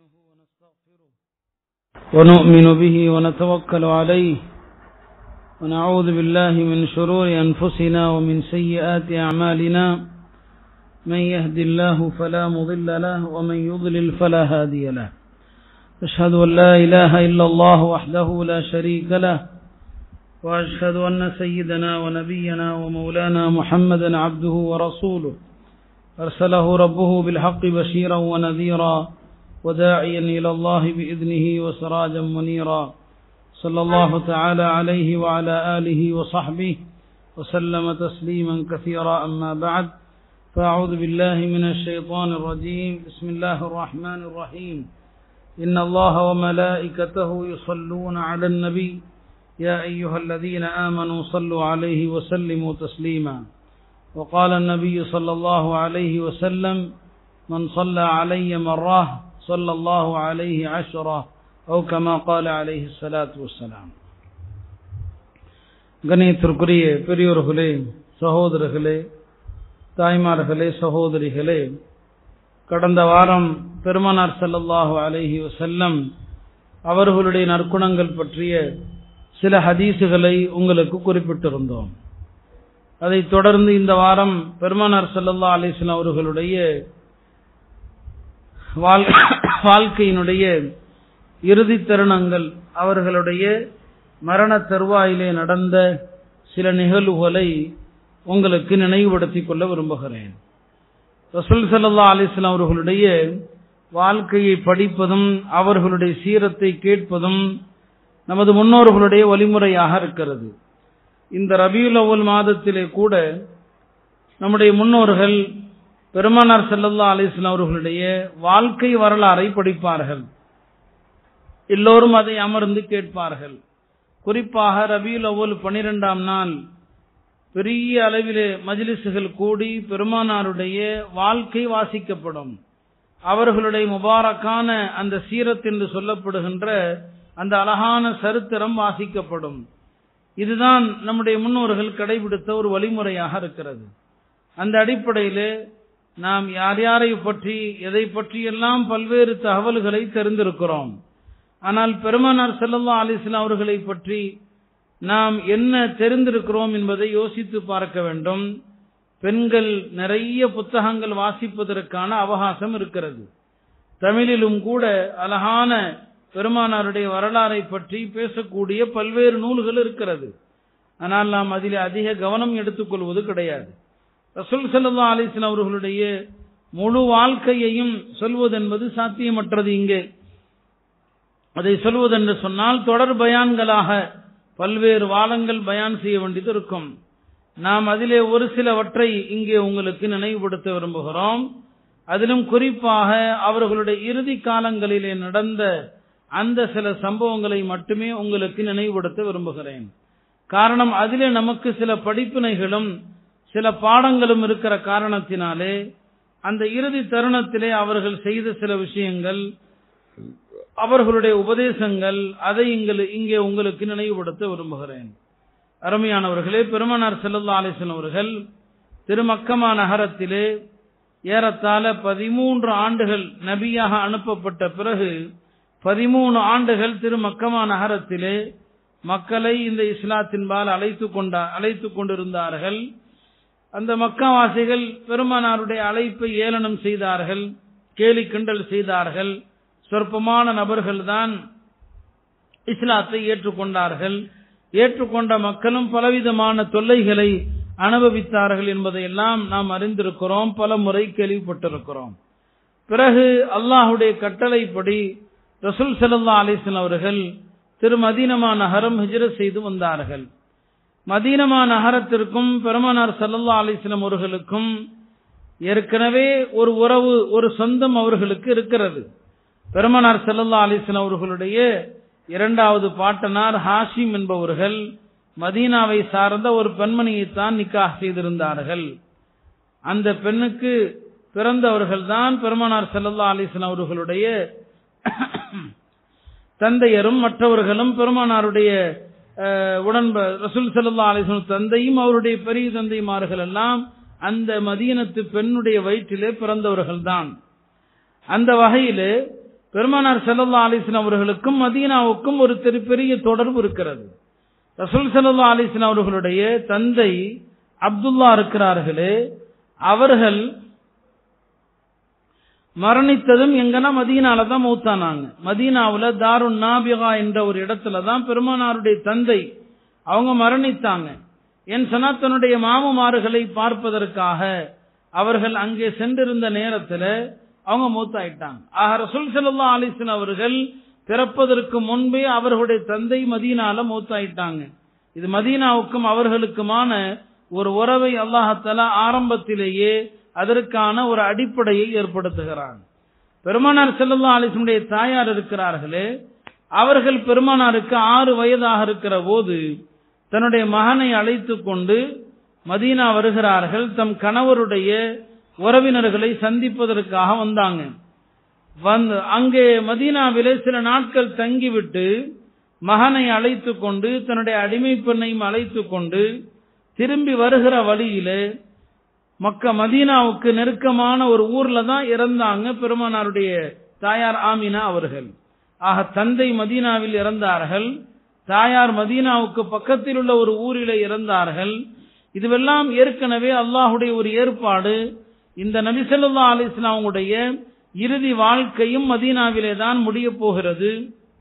ونستغفره ونؤمن به ونتوكل عليه ونعوذ بالله من شرور أنفسنا ومن سيئات أعمالنا من يهد الله فلا مضل له ومن يضلل فلا هادي له أشهد أن لا إله إلا الله وحده لا شريك له وأشهد أن سيدنا ونبينا ومولانا محمدا عبده ورسوله أرسله ربه بالحق بشيرا ونذيرا وداعيا إلى الله بإذنه وسراجا منيرا صلى الله تعالى عليه وعلى آله وصحبه وسلم تسليما كثيرا أما بعد فأعوذ بالله من الشيطان الرجيم بسم الله الرحمن الرحيم إن الله وملائكته يصلون على النبي يا أيها الذين آمنوا صلوا عليه وسلموا تسليما وقال النبي صلى الله عليه وسلم من صلى علي مرة صلى الله عليه عشرة أو كما قال عليه الصلاة والسلام கணியத்திற்குரிய பெரியோர்களே சகோதரர்களே தாய்மார்களே சகோதரிகளே கடந்த வாரம் பெருமனார் ஸல்லல்லாஹு அலைஹி வஸல்லம் அவர்களுடைய நற்குணங்கள் பற்றிய சில ஹதீசுகளை உங்களுக்கு குறிப்பிட்டிருந்தோம் அதைத் தொடர்ந்து இந்த வாரம் பெருமானார் ஸல்லல்லாஹு அலைஹி வஸல்லம் அவர்களுடைய வாழ்க்கையினுடைய இறுதி தருணங்கள் அவர்களுடைய மரண தருவாயிலே நடந்த சில நிகழ்வுகளை உங்களுக்கு நினைவுபடுத்திக் கொள்ள விரும்புகிறேன் ரசூல் சல்லா அலிஸ்லாம் அவர்களுடைய வாழ்க்கையை படிப்பதும் அவர்களுடைய சீரத்தை கேட்பதும் நமது முன்னோர்களுடைய வழிமுறையாக இருக்கிறது இந்த ரபியுல் அவ்வல் மாதத்திலே கூட நம்முடைய முன்னோர்கள் பெருமானார் செல்லல்லா அலிஸ்லாம் அவர்களுடைய வாழ்க்கை வரலாறை படிப்பார்கள் எல்லோரும் அதை அமர்ந்து கேட்பார்கள் குறிப்பாக ரபியுல் அவ்வல் பனிரெண்டாம் நாள் பெரிய அளவிலே மஜ்லிசுகள் கூடி பெருமானாருடைய வாழ்க்கை வாசிக்கப்படும் அவர்களுடைய முபாரக்கான அந்த சீரத் என்று சொல்லப்படுகின்ற அந்த அழகான சரித்திரம் வாசிக்கப்படும் இதுதான் நம்முடைய முன்னோர்கள் கடைபிடித்த ஒரு வழிமுறையாக இருக்கிறது அந்த அடிப்படையிலே நாம் யார் யாரை பற்றி எதை பற்றியெல்லாம் பல்வேறு தகவல்களை தெரிந்திருக்கிறோம் ஆனால் பெருமனார் செல்லல்லா அலிஸ்லாம் அவர்களை பற்றி நாம் என்ன தெரிந்திருக்கிறோம் என்பதை யோசித்து பார்க்க வேண்டும் பெண்கள் நிறைய புத்தகங்கள் வாசிப்பதற்கான அவகாசம் இருக்கிறது தமிழிலும் கூட அழகான பெருமானாருடைய வரலாறை பற்றி பேசக்கூடிய பல்வேறு நூல்கள் இருக்கிறது ஆனால் நாம் அதில் அதிக கவனம் எடுத்துக்கொள்வது கிடையாது ரசூல் சல்லா அலிஸ்லாம் அவர்களுடைய முழு வாழ்க்கையையும் சொல்வது என்பது சாத்தியமற்றது இங்கே அதை சொல்வதென்று சொன்னால் தொடர் பயான்களாக பல்வேறு வாதங்கள் பயான் செய்ய வேண்டியது இருக்கும் நாம் அதிலே ஒரு சிலவற்றை இங்கே உங்களுக்கு நினைவுபடுத்த விரும்புகிறோம் அதிலும் குறிப்பாக அவர்களுடைய இறுதி காலங்களிலே நடந்த அந்த சில சம்பவங்களை மட்டுமே உங்களுக்கு நினைவுபடுத்த விரும்புகிறேன் காரணம் அதிலே நமக்கு சில படிப்பினைகளும் சில பாடங்களும் இருக்கிற காரணத்தினாலே அந்த இறுதி தருணத்திலே அவர்கள் செய்த சில விஷயங்கள் அவர்களுடைய உபதேசங்கள் அதை இங்கே உங்களுக்கு நினைவுபடுத்த விரும்புகிறேன் அருமையானவர்களே பெருமனார் செல்லல்லா அலிசன் அவர்கள் திருமக்கமா நகரத்திலே ஏறத்தாழ பதிமூன்று ஆண்டுகள் நபியாக அனுப்பப்பட்ட பிறகு பதிமூணு ஆண்டுகள் திருமக்கமா நகரத்திலே மக்களை இந்த இஸ்லாத்தின்பால் அழைத்து கொண்டா அழைத்து கொண்டிருந்தார்கள் அந்த மக்காவாசிகள் பெருமானாருடைய அழைப்பை ஏளனம் செய்தார்கள் கேலி கிண்டல் செய்தார்கள் சொற்பமான நபர்கள் தான் இஸ்லாத்தை ஏற்றுக்கொண்டார்கள் ஏற்றுக்கொண்ட மக்களும் பலவிதமான தொல்லைகளை அனுபவித்தார்கள் என்பதையெல்லாம் நாம் அறிந்திருக்கிறோம் பல முறை கேள்விப்பட்டிருக்கிறோம் பிறகு அல்லாஹுடைய கட்டளைப்படி ரசூல் சல்லா அலிஸ்லாம் அவர்கள் திரு மதீனமா நகரம் ஹிஜரத் செய்து வந்தார்கள் மதீனமா நகரத்திற்கும் பெருமனார் சல்லல்லா அலிஸ்லாம் அவர்களுக்கும் ஏற்கனவே ஒரு உறவு ஒரு சொந்தம் அவர்களுக்கு இருக்கிறது பெருமனார் செல்லல்லா அலிஸ்லாம் அவர்களுடைய இரண்டாவது பாட்டனார் ஹாஷிம் என்பவர்கள் மதீனாவை சார்ந்த ஒரு பெண்மணியைத்தான் நிக்காக செய்திருந்தார்கள் அந்த பெண்ணுக்கு பிறந்தவர்கள் தான் பெருமனார் செல்லல்லா அலிஸ்லாம் அவர்களுடைய தந்தையரும் மற்றவர்களும் பெருமானாருடைய உடன்ப ரசூல் செல்லல்லா அலிஸ்லாம் தந்தையும் அவருடைய பெரிய தந்தைமார்கள் எல்லாம் அந்த மதீனத்து பெண்ணுடைய வயிற்றிலே பிறந்தவர்கள் தான் அந்த வகையிலே பெருமானார் ஸல்லல்லாஹு அலைஹி வஸல்லம் அவர்களுக்கும் மதீனாவுக்கும் ஒரு தெரி- பெரிய தொடர்பு இருக்கிறது ரசூல் ஸல்லல்லாஹு அலைஹி வஸல்லம் அவர்களுடைய தந்தை அப்துல்லா இருக்கிறார்களே அவர்கள் மரணித்ததும் எங்கன்னா மதீனால தான் மௌத்தானாங்க மதீனாவுல தாருன் நாபிகா என்ற ஒரு இடத்துல தான் பெருமானாருடைய தந்தை அவங்க மரணித்தாங்க என் சொன்னா தன்னுடைய மாமமார்களை பார்ப்பதற்காக அவர்கள் அங்கே சென்றிருந்த நேரத்துல அவங்க மூத்தாயிட்டாங்க ஆக ரசூல் ஸல்லல்லாஹு அலைஹி வஸல்லம் அவர்கள் பிறப்பதற்கு முன்பே அவர்களுடைய தந்தை மதீனால மூத்தாயிட்டாங்க இது மதீனாவுக்கும் அவர்களுக்குமான ஒரு உறவை அல்லாஹத்தாலா ஆரம்பத்திலேயே அதற்கான ஒரு அடிப்படையை ஏற்படுத்துகிறான் பெருமானார் ஸல்லல்லாஹு அலைஹி வஸல்லம் தாயார் இருக்கிறார்களே அவர்கள் பெருமானாருக்கு ஆறு வயதாக இருக்கிற போது தன்னுடைய மகனை அழைத்து கொண்டு மதீனா வருகிறார்கள் தம் கணவருடைய உறவினர்களை சந்திப்பதற்காக வந்தாங்க வந்து அங்கே மதீனாவிலே சில நாட்கள் தங்கிவிட்டு மகனை அழைத்து கொண்டு தன்னுடைய அடிமை பெண்ணையும் அழைத்து கொண்டு திரும்பி வருகிற வழியிலே மக்க மதீனாவுக்கு நெருக்கமான ஒரு ஊர்ல தான் இறந்தாங்க பெருமானாருடைய தாயார் ஆமினா அவர்கள் ஆக தந்தை மதீனாவில் இறந்தார்கள் தாயார் மதீனாவுக்கு பக்கத்தில் உள்ள ஒரு ஊரிலே இறந்தார்கள் இதுவெல்லாம் ஏற்கனவே அல்லாஹுடைய ஒரு ஏற்பாடு இந்த நபி ஸல்லல்லாஹு அலைஹி வஸல்லம் அவங்களுடைய இறுதி வாழ்க்கையும் மதீனாவிலே தான் முடிய போகிறது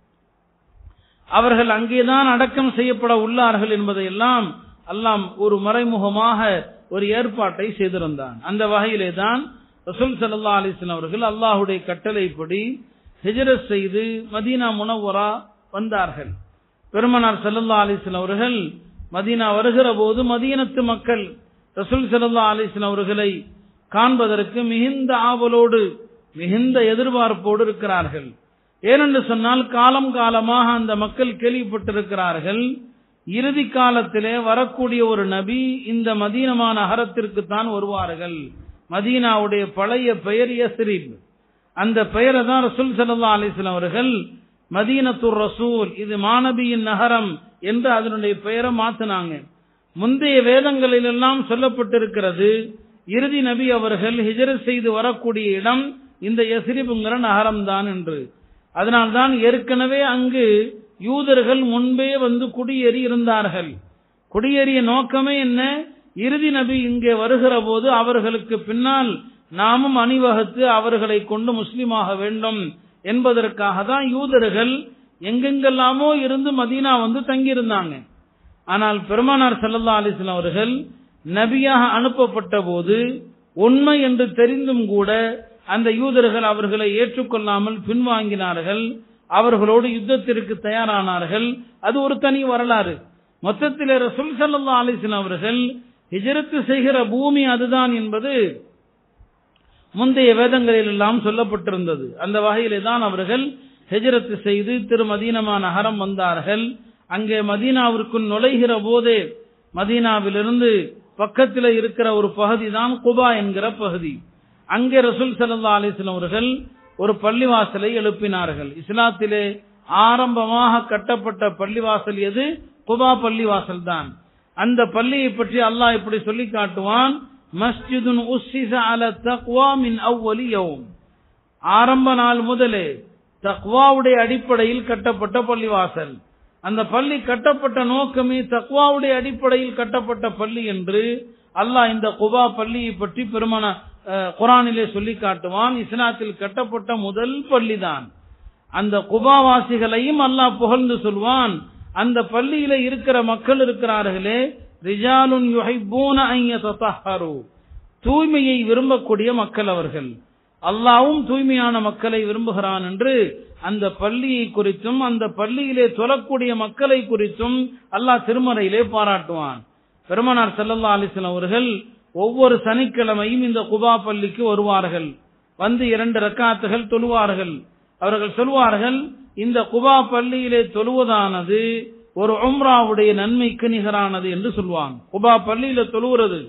அவர்கள் அங்கேதான் அடக்கம் செய்யப்பட உள்ளார்கள் என்பதையெல்லாம் அல்லாம் ஒரு மறைமுகமாக ஒரு ஏற்பாட்டை செய்திருந்தான் அந்த வகையிலே தான் ரசூல் ஸல்லல்லாஹு அலைஹி வஸல்லம் அவர்கள் அல்லாஹ்வுடைய கட்டளைப்படி ஹிஜ்ரத் செய்து மதீனா முனவரா வந்தார்கள் பெருமனார் ஸல்லல்லாஹு அலைஹி வஸல்லம் அவர்கள் மதீனா வருகிற போது மதீனத்து மக்கள் ரசூல் ஸல்லல்லாஹு அலைஹி வஸல்லம் அவர்களை காண்பதற்கு மிகுந்த ஆவலோடு மிகுந்த எதிர்பார்ப்போடு இருக்கிறார்கள் ஏனென்று சொன்னால் காலம் காலமாக அந்த மக்கள் கேள்விப்பட்டிருக்கிறார்கள் இறுதி காலத்திலே வரக்கூடிய ஒரு நபி இந்த மதீனமா நகரத்திற்கு தான் வருவார்கள் மதீனாவுடைய பழைய பெயர் யஸ்ரிப் அந்த பெயரை தான் ரசூல் ஸல்லல்லாஹு அலைஹி வஸல்லம் அவர்கள் மதீனத்துர் ரசூல் இது மாநபியின் நகரம் என்று அதனுடைய பெயரை மாத்தினாங்க முந்தைய வேதங்களில் எல்லாம் சொல்லப்பட்டிருக்கிறது இறுதி நபி அவர்கள் ஹிஜரத் செய்து வரக்கூடிய இடம் இந்த யஸ்ரிபுங்கிற நகரம் தான் என்று அதனால்தான் ஏற்கனவே அங்கு யூதர்கள் முன்பே வந்து குடியேறி இருந்தார்கள் குடியேறிய நோக்கமே என்ன இறுதி நபி இங்கே வருகிற போது அவர்களுக்கு பின்னால் நாமும் அணிவகுத்து அவர்களை கொண்டு முஸ்லீமாக வேண்டும் என்பதற்காக தான் யூதர்கள் எங்கெங்கெல்லாமோ இருந்து மதீனா வந்து தங்கியிருந்தாங்க ஆனால் பெருமானார் ஸல்லல்லாஹு அலைஹி வஸல்லம் அவர்கள் நபியாக அனுப்பப்பட்ட போது உண்மை என்று தெரிந்தும் கூட அந்த யூதர்கள் அவர்களை ஏற்றுக்கொள்ளாமல் பின்வாங்கினார்கள் அவர்களோடு யுத்தத்திற்கு தயாரானார்கள் அது ஒரு தனி வரலாறு மொத்தத்திலே ரசூல் ஸல்லல்லாஹு அலைஹி வஸல்லம் அவர்கள் ஹிஜ்ரத் செய்கிற பூமி அதுதான் என்பது முந்தைய வேதங்களில் எல்லாம் சொல்லப்பட்டிருந்தது அந்த வகையிலே தான் அவர்கள் ஹிஜ்ரத் செய்து திரு மதீனமா நகரம் வந்தார்கள் அங்கே மதீனாவிற்குள் நுழைகிற போதே மதீனாவிலிருந்து பக்கத்தில் இருக்கிற ஒரு பகுதி தான் குபா என்கிற பகுதி அங்கே ரசூல் ஸல்லல்லாஹு அலைஹி வஸல்லம் அவர்கள் ஒரு பள்ளிவாசலை எழுப்பினார்கள் இஸ்லாத்திலே ஆரம்பமாக கட்டப்பட்ட பள்ளிவாசல் எது குபா பள்ளிவாசல் தான் அந்த பள்ளியை பற்றி அல்லாஹ் இப்படி சொல்லி காட்டுவான் மஸ்ஜிதுன் உஸ்ஸிஸ அல தக்வா மின் அவ்வலி யௌம் ஆரம்ப நாள் முதலே தக்வாவுடைய அடிப்படையில் கட்டப்பட்ட பள்ளிவாசல் அந்த பள்ளி கட்டப்பட்ட நோக்கமே தக்வாவுடைய அடிப்படையில் கட்டப்பட்ட பள்ளி என்று அல்லாஹ் இந்த குபா பள்ளியை பற்றி பெருமான அஹ், குரானிலே சொல்லி காட்டுவான் இஸ்லாத்தில் கட்டப்பட்ட முதல் பள்ளிதான் அந்த குபாவாசிகளையும் அல்லாஹ் புகழ்ந்து சொல்வான் அந்த பள்ளியில இருக்கிற மக்கள் இருக்கிறார்களே ரிஜாலுன் யுஹிப்பூன அன் யததஹரு தூய்மையை விரும்பக்கூடிய மக்கள் அவர்கள் அல்லாவும் தூய்மையான மக்களை விரும்புகிறான் என்று அந்த பள்ளியை குறித்தும் அந்த பள்ளியிலே தொழக்கூடிய மக்களை குறித்தும் அல்லாஹ் திருமறையிலே பாராட்டுவான் பெருமனார் ஸல்லல்லாஹு அலைஹி வஸல்லம் அவர்கள் ஒவ்வொரு சனிக்கிழமையும் இந்த குபா பள்ளிக்கு வருவார்கள் வந்து இரண்டு ரக்காத்துகள் தொழுவார்கள் அவர்கள் சொல்வார்கள் இந்த குபா பள்ளியிலே தொழுவதானது ஒரு உம்ராவுடைய நன்மைக்கு நிகரானது என்று சொல்லுவாங்க குபா பள்ளியில தொழுகிறது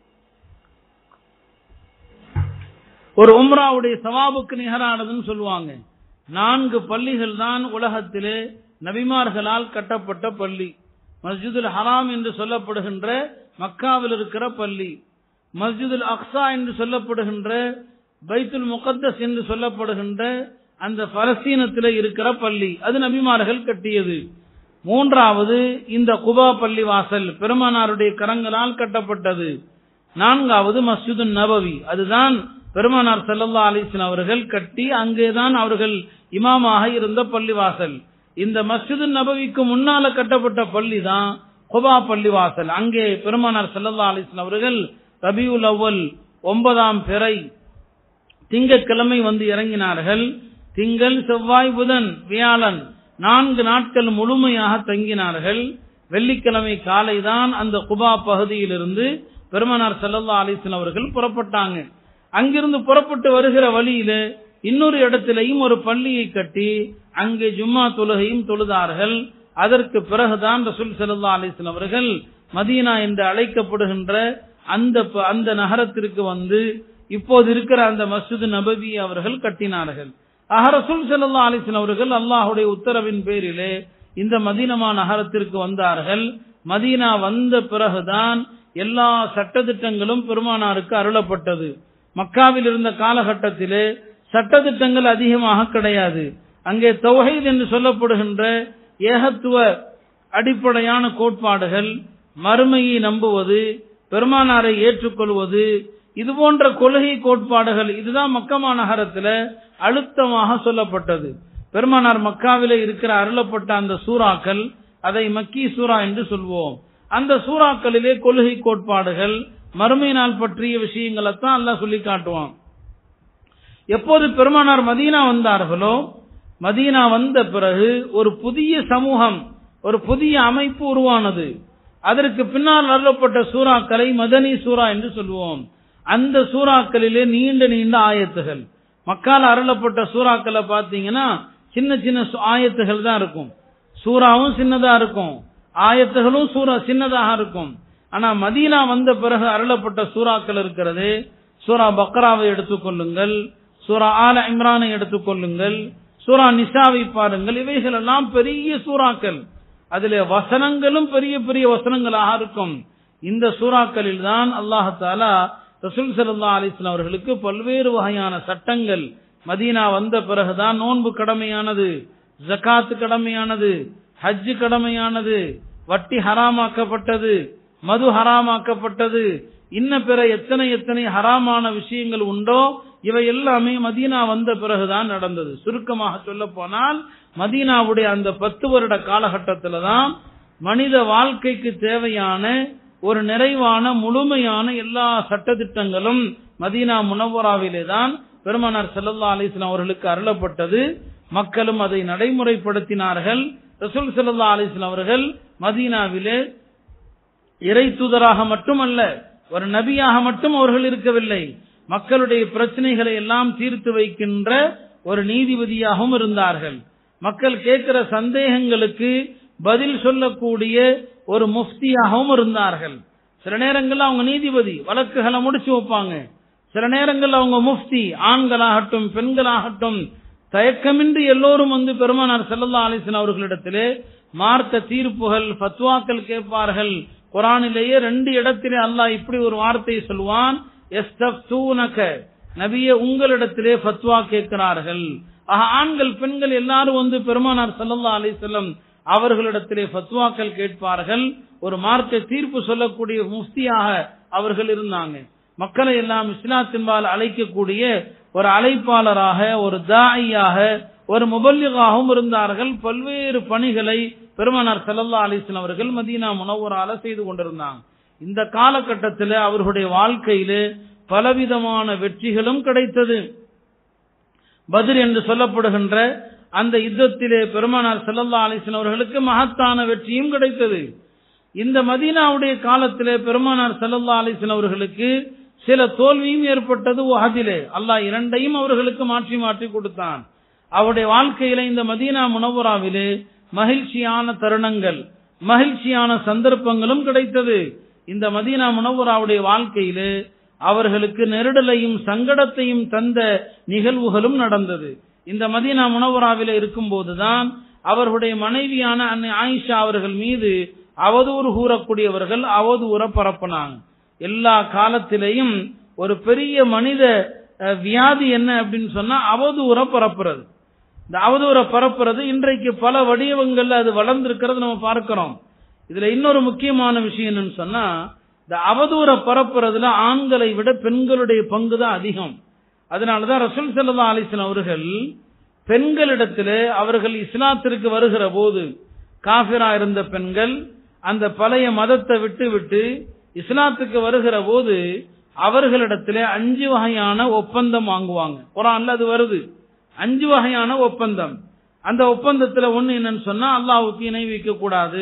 ஒரு உம்ராவுடைய சவாபுக்கு நிகரானதுன்னு சொல்லுவாங்க நான்கு பள்ளிகள் தான் உலகத்திலே நபிமார்களால் கட்டப்பட்ட பள்ளி மஸ்ஜிதுல் ஹராம் என்று சொல்லப்படுகின்ற மக்காவில் இருக்கிற பள்ளி மஸ்ஜிதுல் அக்ஸா என்று சொல்லப்படுகின்ற பைத்துல் முகத்தஸ் என்று சொல்லப்படுகின்ற அந்த பலஸ்தீனத்தில் இருக்கிற பள்ளி அது நபிமார்கள் கட்டியது மூன்றாவது இந்த குபா பள்ளி வாசல் பெருமானாருடைய கரங்களால் கட்டப்பட்டது நான்காவது மஸ்ஜிது நபவி அதுதான் பெருமானார் சல்லல்லா அலிஸ்லாம் அவர்கள் கட்டி அங்கேதான் அவர்கள் இமாமாக இருந்த பள்ளிவாசல் இந்த மஸ்ஜிது நபவிக்கு முன்னால கட்டப்பட்ட பள்ளி தான் குபா பள்ளிவாசல் அங்கே பெருமானார் சல்லல்லா அலிஸ்லாம் அவர்கள் ரபியுல் அவ்வல் ஒன்பதாம் பிறை திங்கட்கிழமை வந்து இறங்கினார்கள் திங்கள் செவ்வாய் புதன் வியாழன் நான்கு நாட்கள் முழுமையாக தங்கினார்கள் வெள்ளிக்கிழமை காலைதான் அந்த குபா பகுதியிலிருந்து பெருமனார் சல்லல்லா அலிஸ்லாம் அவர்கள் புறப்பட்டாங்க அங்கிருந்து புறப்பட்டு வருகிற வழியில இன்னொரு இடத்திலையும் ஒரு பள்ளியை கட்டி அங்கே ஜும்மா தொழுகையும் தொழுதார்கள் அதற்கு பிறகுதான் ரசூல் சல்லா அலிஸ்லாம் அவர்கள் மதீனா என்று அழைக்கப்படுகின்ற அந்த அந்த நகரத்திற்கு வந்து இப்போது இருக்கிற அந்த மஸ்ஜித் நபவி அவர்கள் கட்டினார்கள் ஆக ரசூல் சல்லா அலிஸ்லாம் அவர்கள் அல்லாஹுடைய உத்தரவின் பேரிலே இந்த மதீனமா நகரத்திற்கு வந்தார்கள் மதீனா வந்த பிறகுதான் எல்லா சட்டத்திட்டங்களும் பெருமானாருக்கு அருளப்பட்டது மக்காவில் இருந்த காலகட்டத்திலே சட்டத்திட்டங்கள் அதிகமாக கிடையாது அங்கே தொகைத் என்று சொல்லப்படுகின்ற ஏகத்துவ அடிப்படையான கோட்பாடுகள் மறுமையை நம்புவது பெருமானாரை ஏற்றுக்கொள்வது இது போன்ற கொள்கை கோட்பாடுகள் இதுதான் மக்கமா நகரத்தில் அழுத்தமாக சொல்லப்பட்டது பெருமானார் மக்காவில இருக்கிற அருளப்பட்ட அந்த சூறாக்கள் அதை மக்கி சூறா என்று சொல்வோம் அந்த சூறாக்களிலே கொள்கை கோட்பாடுகள் மறுமை நாள் பற்றிய விஷயங்களைத்தான் அல்லாஹ் சொல்லி காட்டுவான் எப்போது பெருமானார் மதீனா வந்தார்களோ மதீனா வந்த பிறகு ஒரு புதிய சமூகம் ஒரு புதிய அமைப்பு உருவானது அதற்கு பின்னால் அருளப்பட்ட சூறாக்களை மதனி சூறா என்று சொல்லுவோம் அந்த சூறாக்களிலே நீண்ட நீண்ட ஆயத்துகள் மக்கால் அருளப்பட்ட சூறாக்களை பார்த்தீங்கன்னா சின்ன சின்ன ஆயத்துகள் தான் இருக்கும் சூறாவும் சின்னதா இருக்கும் ஆயத்துகளும் சூறா சின்னதாக இருக்கும் ஆனா மதீனா வந்த பிறகு அருளப்பட்ட சூறாக்கள் இருக்கிறது சூரா பக்ராவை எடுத்துக்கொள்ளுங்கள் சூரா ஆல இம்ரானை எடுத்துக்கொள்ளுங்கள் சூரா நிசாவை பாருங்கள் இவைகள் எல்லாம் பெரிய சூறாக்கள் அதிலே வசனங்களும் பெரிய பெரிய வசனங்களாக இருக்கும் இந்த சூறாக்களில் தான் அல்லாஹாலா ரசூல் சல்லா அலிஸ்லாம் அவர்களுக்கு பல்வேறு வகையான சட்டங்கள் மதீனா வந்த பிறகுதான் நோன்பு கடமையானது ஜக்காத்து கடமையானது ஹஜ்ஜு கடமையானது வட்டி ஹராமாக்கப்பட்டது மது ஹராமாக்கப்பட்டது இன்ன பிற எத்தனை எத்தனை ஹராமான விஷயங்கள் உண்டோ இவை எல்லாமே மதீனா வந்த பிறகுதான் நடந்தது சுருக்கமாக சொல்ல போனால் மதீனாவுடைய அந்த பத்து வருட காலகட்டத்தில் தான் மனித வாழ்க்கைக்கு தேவையான ஒரு நிறைவான முழுமையான எல்லா சட்டத்திட்டங்களும் மதீனா முனவராவிலே தான் பெருமனார் செல்லல்லா அலிஸ்லாம் அவர்களுக்கு அருளப்பட்டது மக்களும் அதை நடைமுறைப்படுத்தினார்கள் ரசூல் செல்லல்லா அலிஸ்லாம் அவர்கள் மதீனாவிலே இறை தூதராக மட்டுமல்ல ஒரு நபியாக மட்டும் அவர்கள் இருக்கவில்லை மக்களுடைய பிரச்சனைகளை எல்லாம் தீர்த்து வைக்கின்ற ஒரு நீதிபதியாகவும் இருந்தார்கள் மக்கள் கேட்கிற சந்தேகங்களுக்கு பதில் சொல்லக்கூடிய ஒரு முஃப்தியாகவும் இருந்தார்கள் சில நேரங்கள் அவங்க நீதிபதி வழக்குகளை முடிச்சு வைப்பாங்க சில நேரங்கள் அவங்க முஃப்தி ஆண்களாகட்டும் பெண்களாகட்டும் தயக்கமின்றி எல்லோரும் வந்து பெருமானார் செல்லல்லா அலிசன் அவர்களிடத்திலே மார்க்க தீர்ப்புகள் ஃபத்வாக்கள் கேட்பார்கள் குரானிலேயே ரெண்டு இடத்திலே அல்லாஹ் இப்படி ஒரு வார்த்தையை சொல்வான் நபிய உங்களிடத்திலே ஃபத்வா கேட்கிறார்கள் ஆக ஆண்கள் பெண்கள் எல்லாரும் வந்து பெருமானார் சல்லல்லா அலிசல்லம் அவர்களிடத்திலே ஃபத்வாக்கள் கேட்பார்கள் ஒரு மார்க்க தீர்ப்பு சொல்லக்கூடிய முஃப்தியாக அவர்கள் இருந்தாங்க மக்களை எல்லாம் இஸ்லாத்தின்பால் அழைக்கக்கூடிய ஒரு அழைப்பாளராக ஒரு தாயாக ஒரு முபல்லிகாகவும் இருந்தார்கள் பல்வேறு பணிகளை பெருமானார் சல்லல்லா அலிஸ்லாம் அவர்கள் மதீனா முனவரால செய்து கொண்டிருந்தாங்க இந்த காலகட்டத்தில் அவர்களுடைய வாழ்க்கையிலே பலவிதமான வெற்றிகளும் கிடைத்தது பதிர் என்று சொல்லப்படுகின்ற அந்த யுத்தத்திலே பெருமானார் செல்லல்லா அலிஸ்லாம் அவர்களுக்கு மகத்தான வெற்றியும் கிடைத்தது இந்த மதீனாவுடைய காலத்திலே பெருமானார் செல்லல்லா அலிஸ்லாம் அவர்களுக்கு சில தோல்வியும் ஏற்பட்டது அதிலே அல்லாஹ் இரண்டையும் அவர்களுக்கு மாற்றி மாற்றி கொடுத்தான் அவருடைய வாழ்க்கையில இந்த மதீனா முனவராவிலே மகிழ்ச்சியான தருணங்கள் மகிழ்ச்சியான சந்தர்ப்பங்களும் கிடைத்தது இந்த மதீனா முனவராவுடைய வாழ்க்கையிலே அவர்களுக்கு நெருடலையும் சங்கடத்தையும் தந்த நிகழ்வுகளும் நடந்தது இந்த மதீனா முனவராவில இருக்கும் போதுதான் அவர்களுடைய மனைவியான அன்னை ஆயிஷா அவர்கள் மீது அவதூறு கூறக்கூடியவர்கள் அவதூற பரப்பினாங்க எல்லா காலத்திலேயும் ஒரு பெரிய மனித வியாதி என்ன அப்படின்னு சொன்னா அவதூற பரப்புறது இந்த அவதூறை பரப்புறது இன்றைக்கு பல வடிவங்கள்ல அது வளர்ந்திருக்கிறது நம்ம பார்க்கிறோம் இதுல இன்னொரு முக்கியமான விஷயம் என்னன்னு சொன்னா இந்த அவதூறை பரப்புறதுல ஆண்களை விட பெண்களுடைய பங்கு தான் அதிகம் அதனாலதான் ரசூல் சல்லா அலிஸ்லாம் அவர்கள் பெண்களிடத்திலே அவர்கள் இஸ்லாத்திற்கு வருகிற போது காபிரா இருந்த பெண்கள் அந்த பழைய மதத்தை விட்டு விட்டு இஸ்லாத்துக்கு வருகிற போது அவர்களிடத்திலே அஞ்சு வகையான ஒப்பந்தம் வாங்குவாங்க குரான்ல அது வருது அஞ்சு வகையான ஒப்பந்தம் அந்த ஒப்பந்தத்துல ஒண்ணு என்னன்னு சொன்னா அல்லாவுக்கு இணை வைக்க கூடாது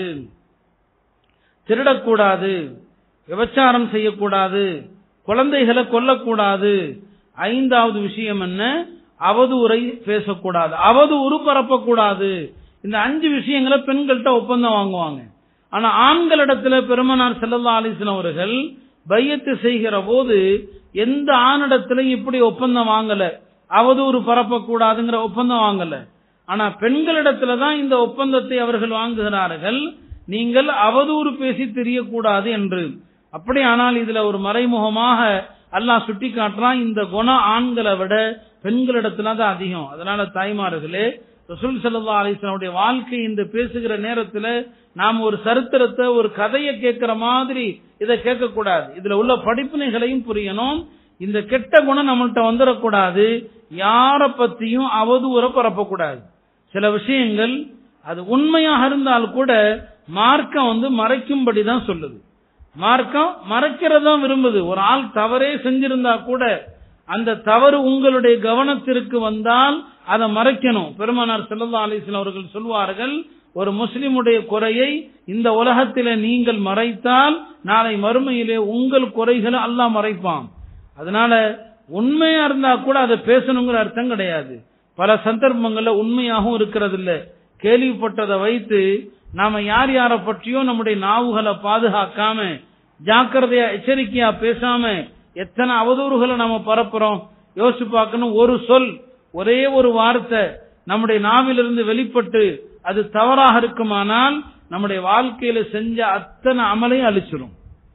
திருடக்கூடாது விபச்சாரம் செய்யக்கூடாது குழந்தைகளை கொல்லக்கூடாது ஐந்தாவது விஷயம் என்ன அவதூறை பேசக்கூடாது அவதூறு பரப்பக்கூடாது இந்த அஞ்சு விஷயங்களை பெண்கள்கிட்ட ஒப்பந்தம் வாங்குவாங்க ஆனா ஆண்களிடத்துல பெருமனார் செல்லல்லா அலிஸ்லாம் அவர்கள் பையத்து செய்கிற போது எந்த ஆணிடத்திலும் இப்படி ஒப்பந்தம் வாங்கல அவதூறு பரப்பக்கூடாதுங்கிற ஒப்பந்தம் வாங்கல ஆனா பெண்களிடத்துல தான் இந்த ஒப்பந்தத்தை அவர்கள் வாங்குகிறார்கள் நீங்கள் அவதூறு பேசி தெரியக்கூடாது என்று அப்படி ஆனால் இதுல ஒரு மறைமுகமாக அல்லாஹ் சுட்டி காட்டுறான் இந்த குணம் ஆண்களை விட பெண்களிடத்துல தான் அதிகம் அதனால தாய்மார்களே ரசூல் சல்லா அலிஸ்லாமுடைய வாழ்க்கை இந்த பேசுகிற நேரத்துல நாம் ஒரு சரித்திரத்தை ஒரு கதையை கேட்கிற மாதிரி இதை கேட்க கூடாது இதுல உள்ள படிப்பினைகளையும் புரியணும் இந்த கெட்ட குணம் நம்மள்ட்ட வந்துடக்கூடாது யார பத்தியும் அவதூற பரப்பக்கூடாது சில விஷயங்கள் அது உண்மையாக இருந்தால் கூட மார்க்கம் வந்து மறைக்கும்படி தான் சொல்லுது மார்க்கம் மறைக்கிறதான் விரும்புது ஒரு ஆள் தவறே செஞ்சிருந்தா கூட அந்த தவறு உங்களுடைய கவனத்திற்கு வந்தால் அதை மறைக்கணும் பெருமானார் செல்லல்லா அலிஸ்லாம் அவர்கள் சொல்வார்கள் ஒரு முஸ்லிமுடைய குறையை இந்த உலகத்திலே நீங்கள் மறைத்தால் நாளை மறுமையிலே உங்கள் குறைகளை அல்லாஹ் மறைப்பான் அதனால உண்மையா இருந்தா கூட அதை பேசணுங்கிற அர்த்தம் கிடையாது பல சந்தர்ப்பங்கள்ல உண்மையாகவும் இருக்கிறது இல்ல கேள்விப்பட்டதை வைத்து நாம யார் யாரை பற்றியோ நம்முடைய நாவுகளை பாதுகாக்காம ஜாக்கிரதையா எச்சரிக்கையா பேசாம எத்தனை அவதூறுகளை நாம பரப்புறோம் யோசிச்சு பார்க்கணும் ஒரு சொல் ஒரே ஒரு வார்த்தை நம்முடைய நாவிலிருந்து வெளிப்பட்டு அது தவறாக இருக்குமானால் நம்முடைய வாழ்க்கையில செஞ்ச அத்தனை அமலையும் அழிச்சிடும்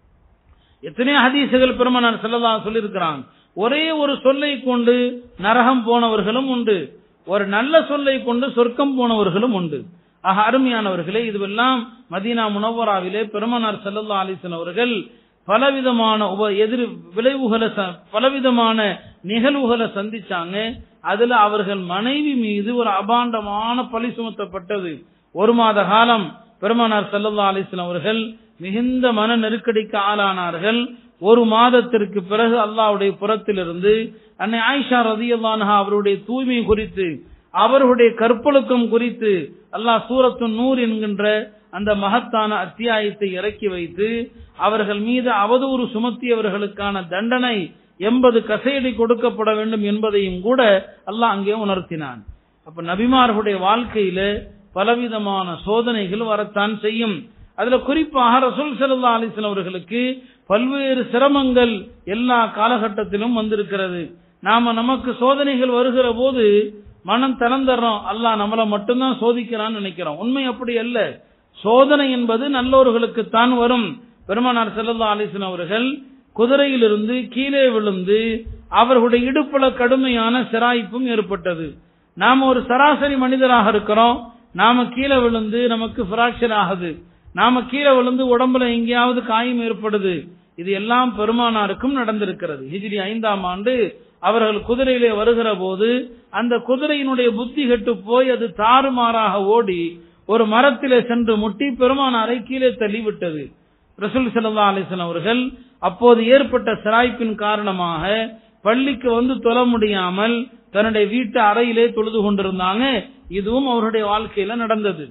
எத்தனையோ ஹதீசுகள் பெருமனார் செல்லதா சொல்லியிருக்கிறான் ஒரே ஒரு சொல்லை கொண்டு நரகம் போனவர்களும் உண்டு ஒரு நல்ல சொல்லை கொண்டு சொர்க்கம் போனவர்களும் உண்டு ஆக அருமையானவர்களே இதுவெல்லாம் மதீனா முனவராவிலே பெருமனார் செல்லல்லா அலிசன் அவர்கள் பலவிதமான உப எதிர் விளைவுகளை பலவிதமான நிகழ்வுகளை சந்திச்சாங்க அதுல அவர்கள் மனைவி மீது ஒரு அபாண்டமான பழி சுமத்தப்பட்டது ஒரு மாத காலம் பெருமானார் சல்லல்லா அலிஸ்லாம் அவர்கள் மிகுந்த மன நெருக்கடிக்கு ஆளானார்கள் ஒரு மாதத்திற்கு பிறகு அல்லாவுடைய புறத்திலிருந்து அன்னை ஆயிஷா ரதியல்லானஹா அவருடைய தூய்மை குறித்து அவர்களுடைய கற்பொழுக்கம் குறித்து அல்லாஹ் சூரத்து நூர் என்கின்ற அந்த மகத்தான அத்தியாயத்தை இறக்கி வைத்து அவர்கள் மீது அவதூறு சுமத்தியவர்களுக்கான தண்டனை எண்பது கசையடி கொடுக்கப்பட வேண்டும் என்பதையும் கூட அல்லாஹ் அங்கே உணர்த்தினான் அப்ப நபிமார்களுடைய வாழ்க்கையில பலவிதமான சோதனைகள் வரத்தான் செய்யும் அதுல குறிப்பாக ரசூல் சல்லா அலிஸ்லாம் அவர்களுக்கு பல்வேறு சிரமங்கள் எல்லா காலகட்டத்திலும் வந்திருக்கிறது நாம நமக்கு சோதனைகள் வருகிற போது மனம் திறந்துடுறோம் அல்லாஹ் நம்மளை மட்டும்தான் சோதிக்கிறான்னு நினைக்கிறோம் உண்மை அப்படி அல்ல சோதனை என்பது நல்லோர்களுக்கு தான் வரும் பெருமானார் செல்லல்லா அலிஸ்லாம் அவர்கள் குதிரையிலிருந்து கீழே விழுந்து அவர்களுடைய இடுப்புல கடுமையான சிராய்ப்பும் ஏற்பட்டது நாம ஒரு சராசரி மனிதராக இருக்கிறோம் நாம கீழே விழுந்து நமக்கு பிராக்சர் ஆகுது நாம கீழே விழுந்து உடம்புல எங்கேயாவது காயம் ஏற்படுது இது எல்லாம் பெருமானாருக்கும் நடந்திருக்கிறது ஹிஜ்ரி ஐந்தாம் ஆண்டு அவர்கள் குதிரையிலே வருகிற போது அந்த குதிரையினுடைய புத்தி கெட்டு போய் அது தாறுமாறாக ஓடி ஒரு மரத்திலே சென்று முட்டி பெருமானாரை கீழே தள்ளிவிட்டது ரசூல் சல்லா அலிஸ்லாம் அவர்கள் அப்போது ஏற்பட்ட சிராய்ப்பின் காரணமாக பள்ளிக்கு வந்து தொழ முடியாமல் தன்னுடைய வீட்டு அறையிலே தொழுது கொண்டிருந்தாங்க இதுவும் அவருடைய வாழ்க்கையில நடந்தது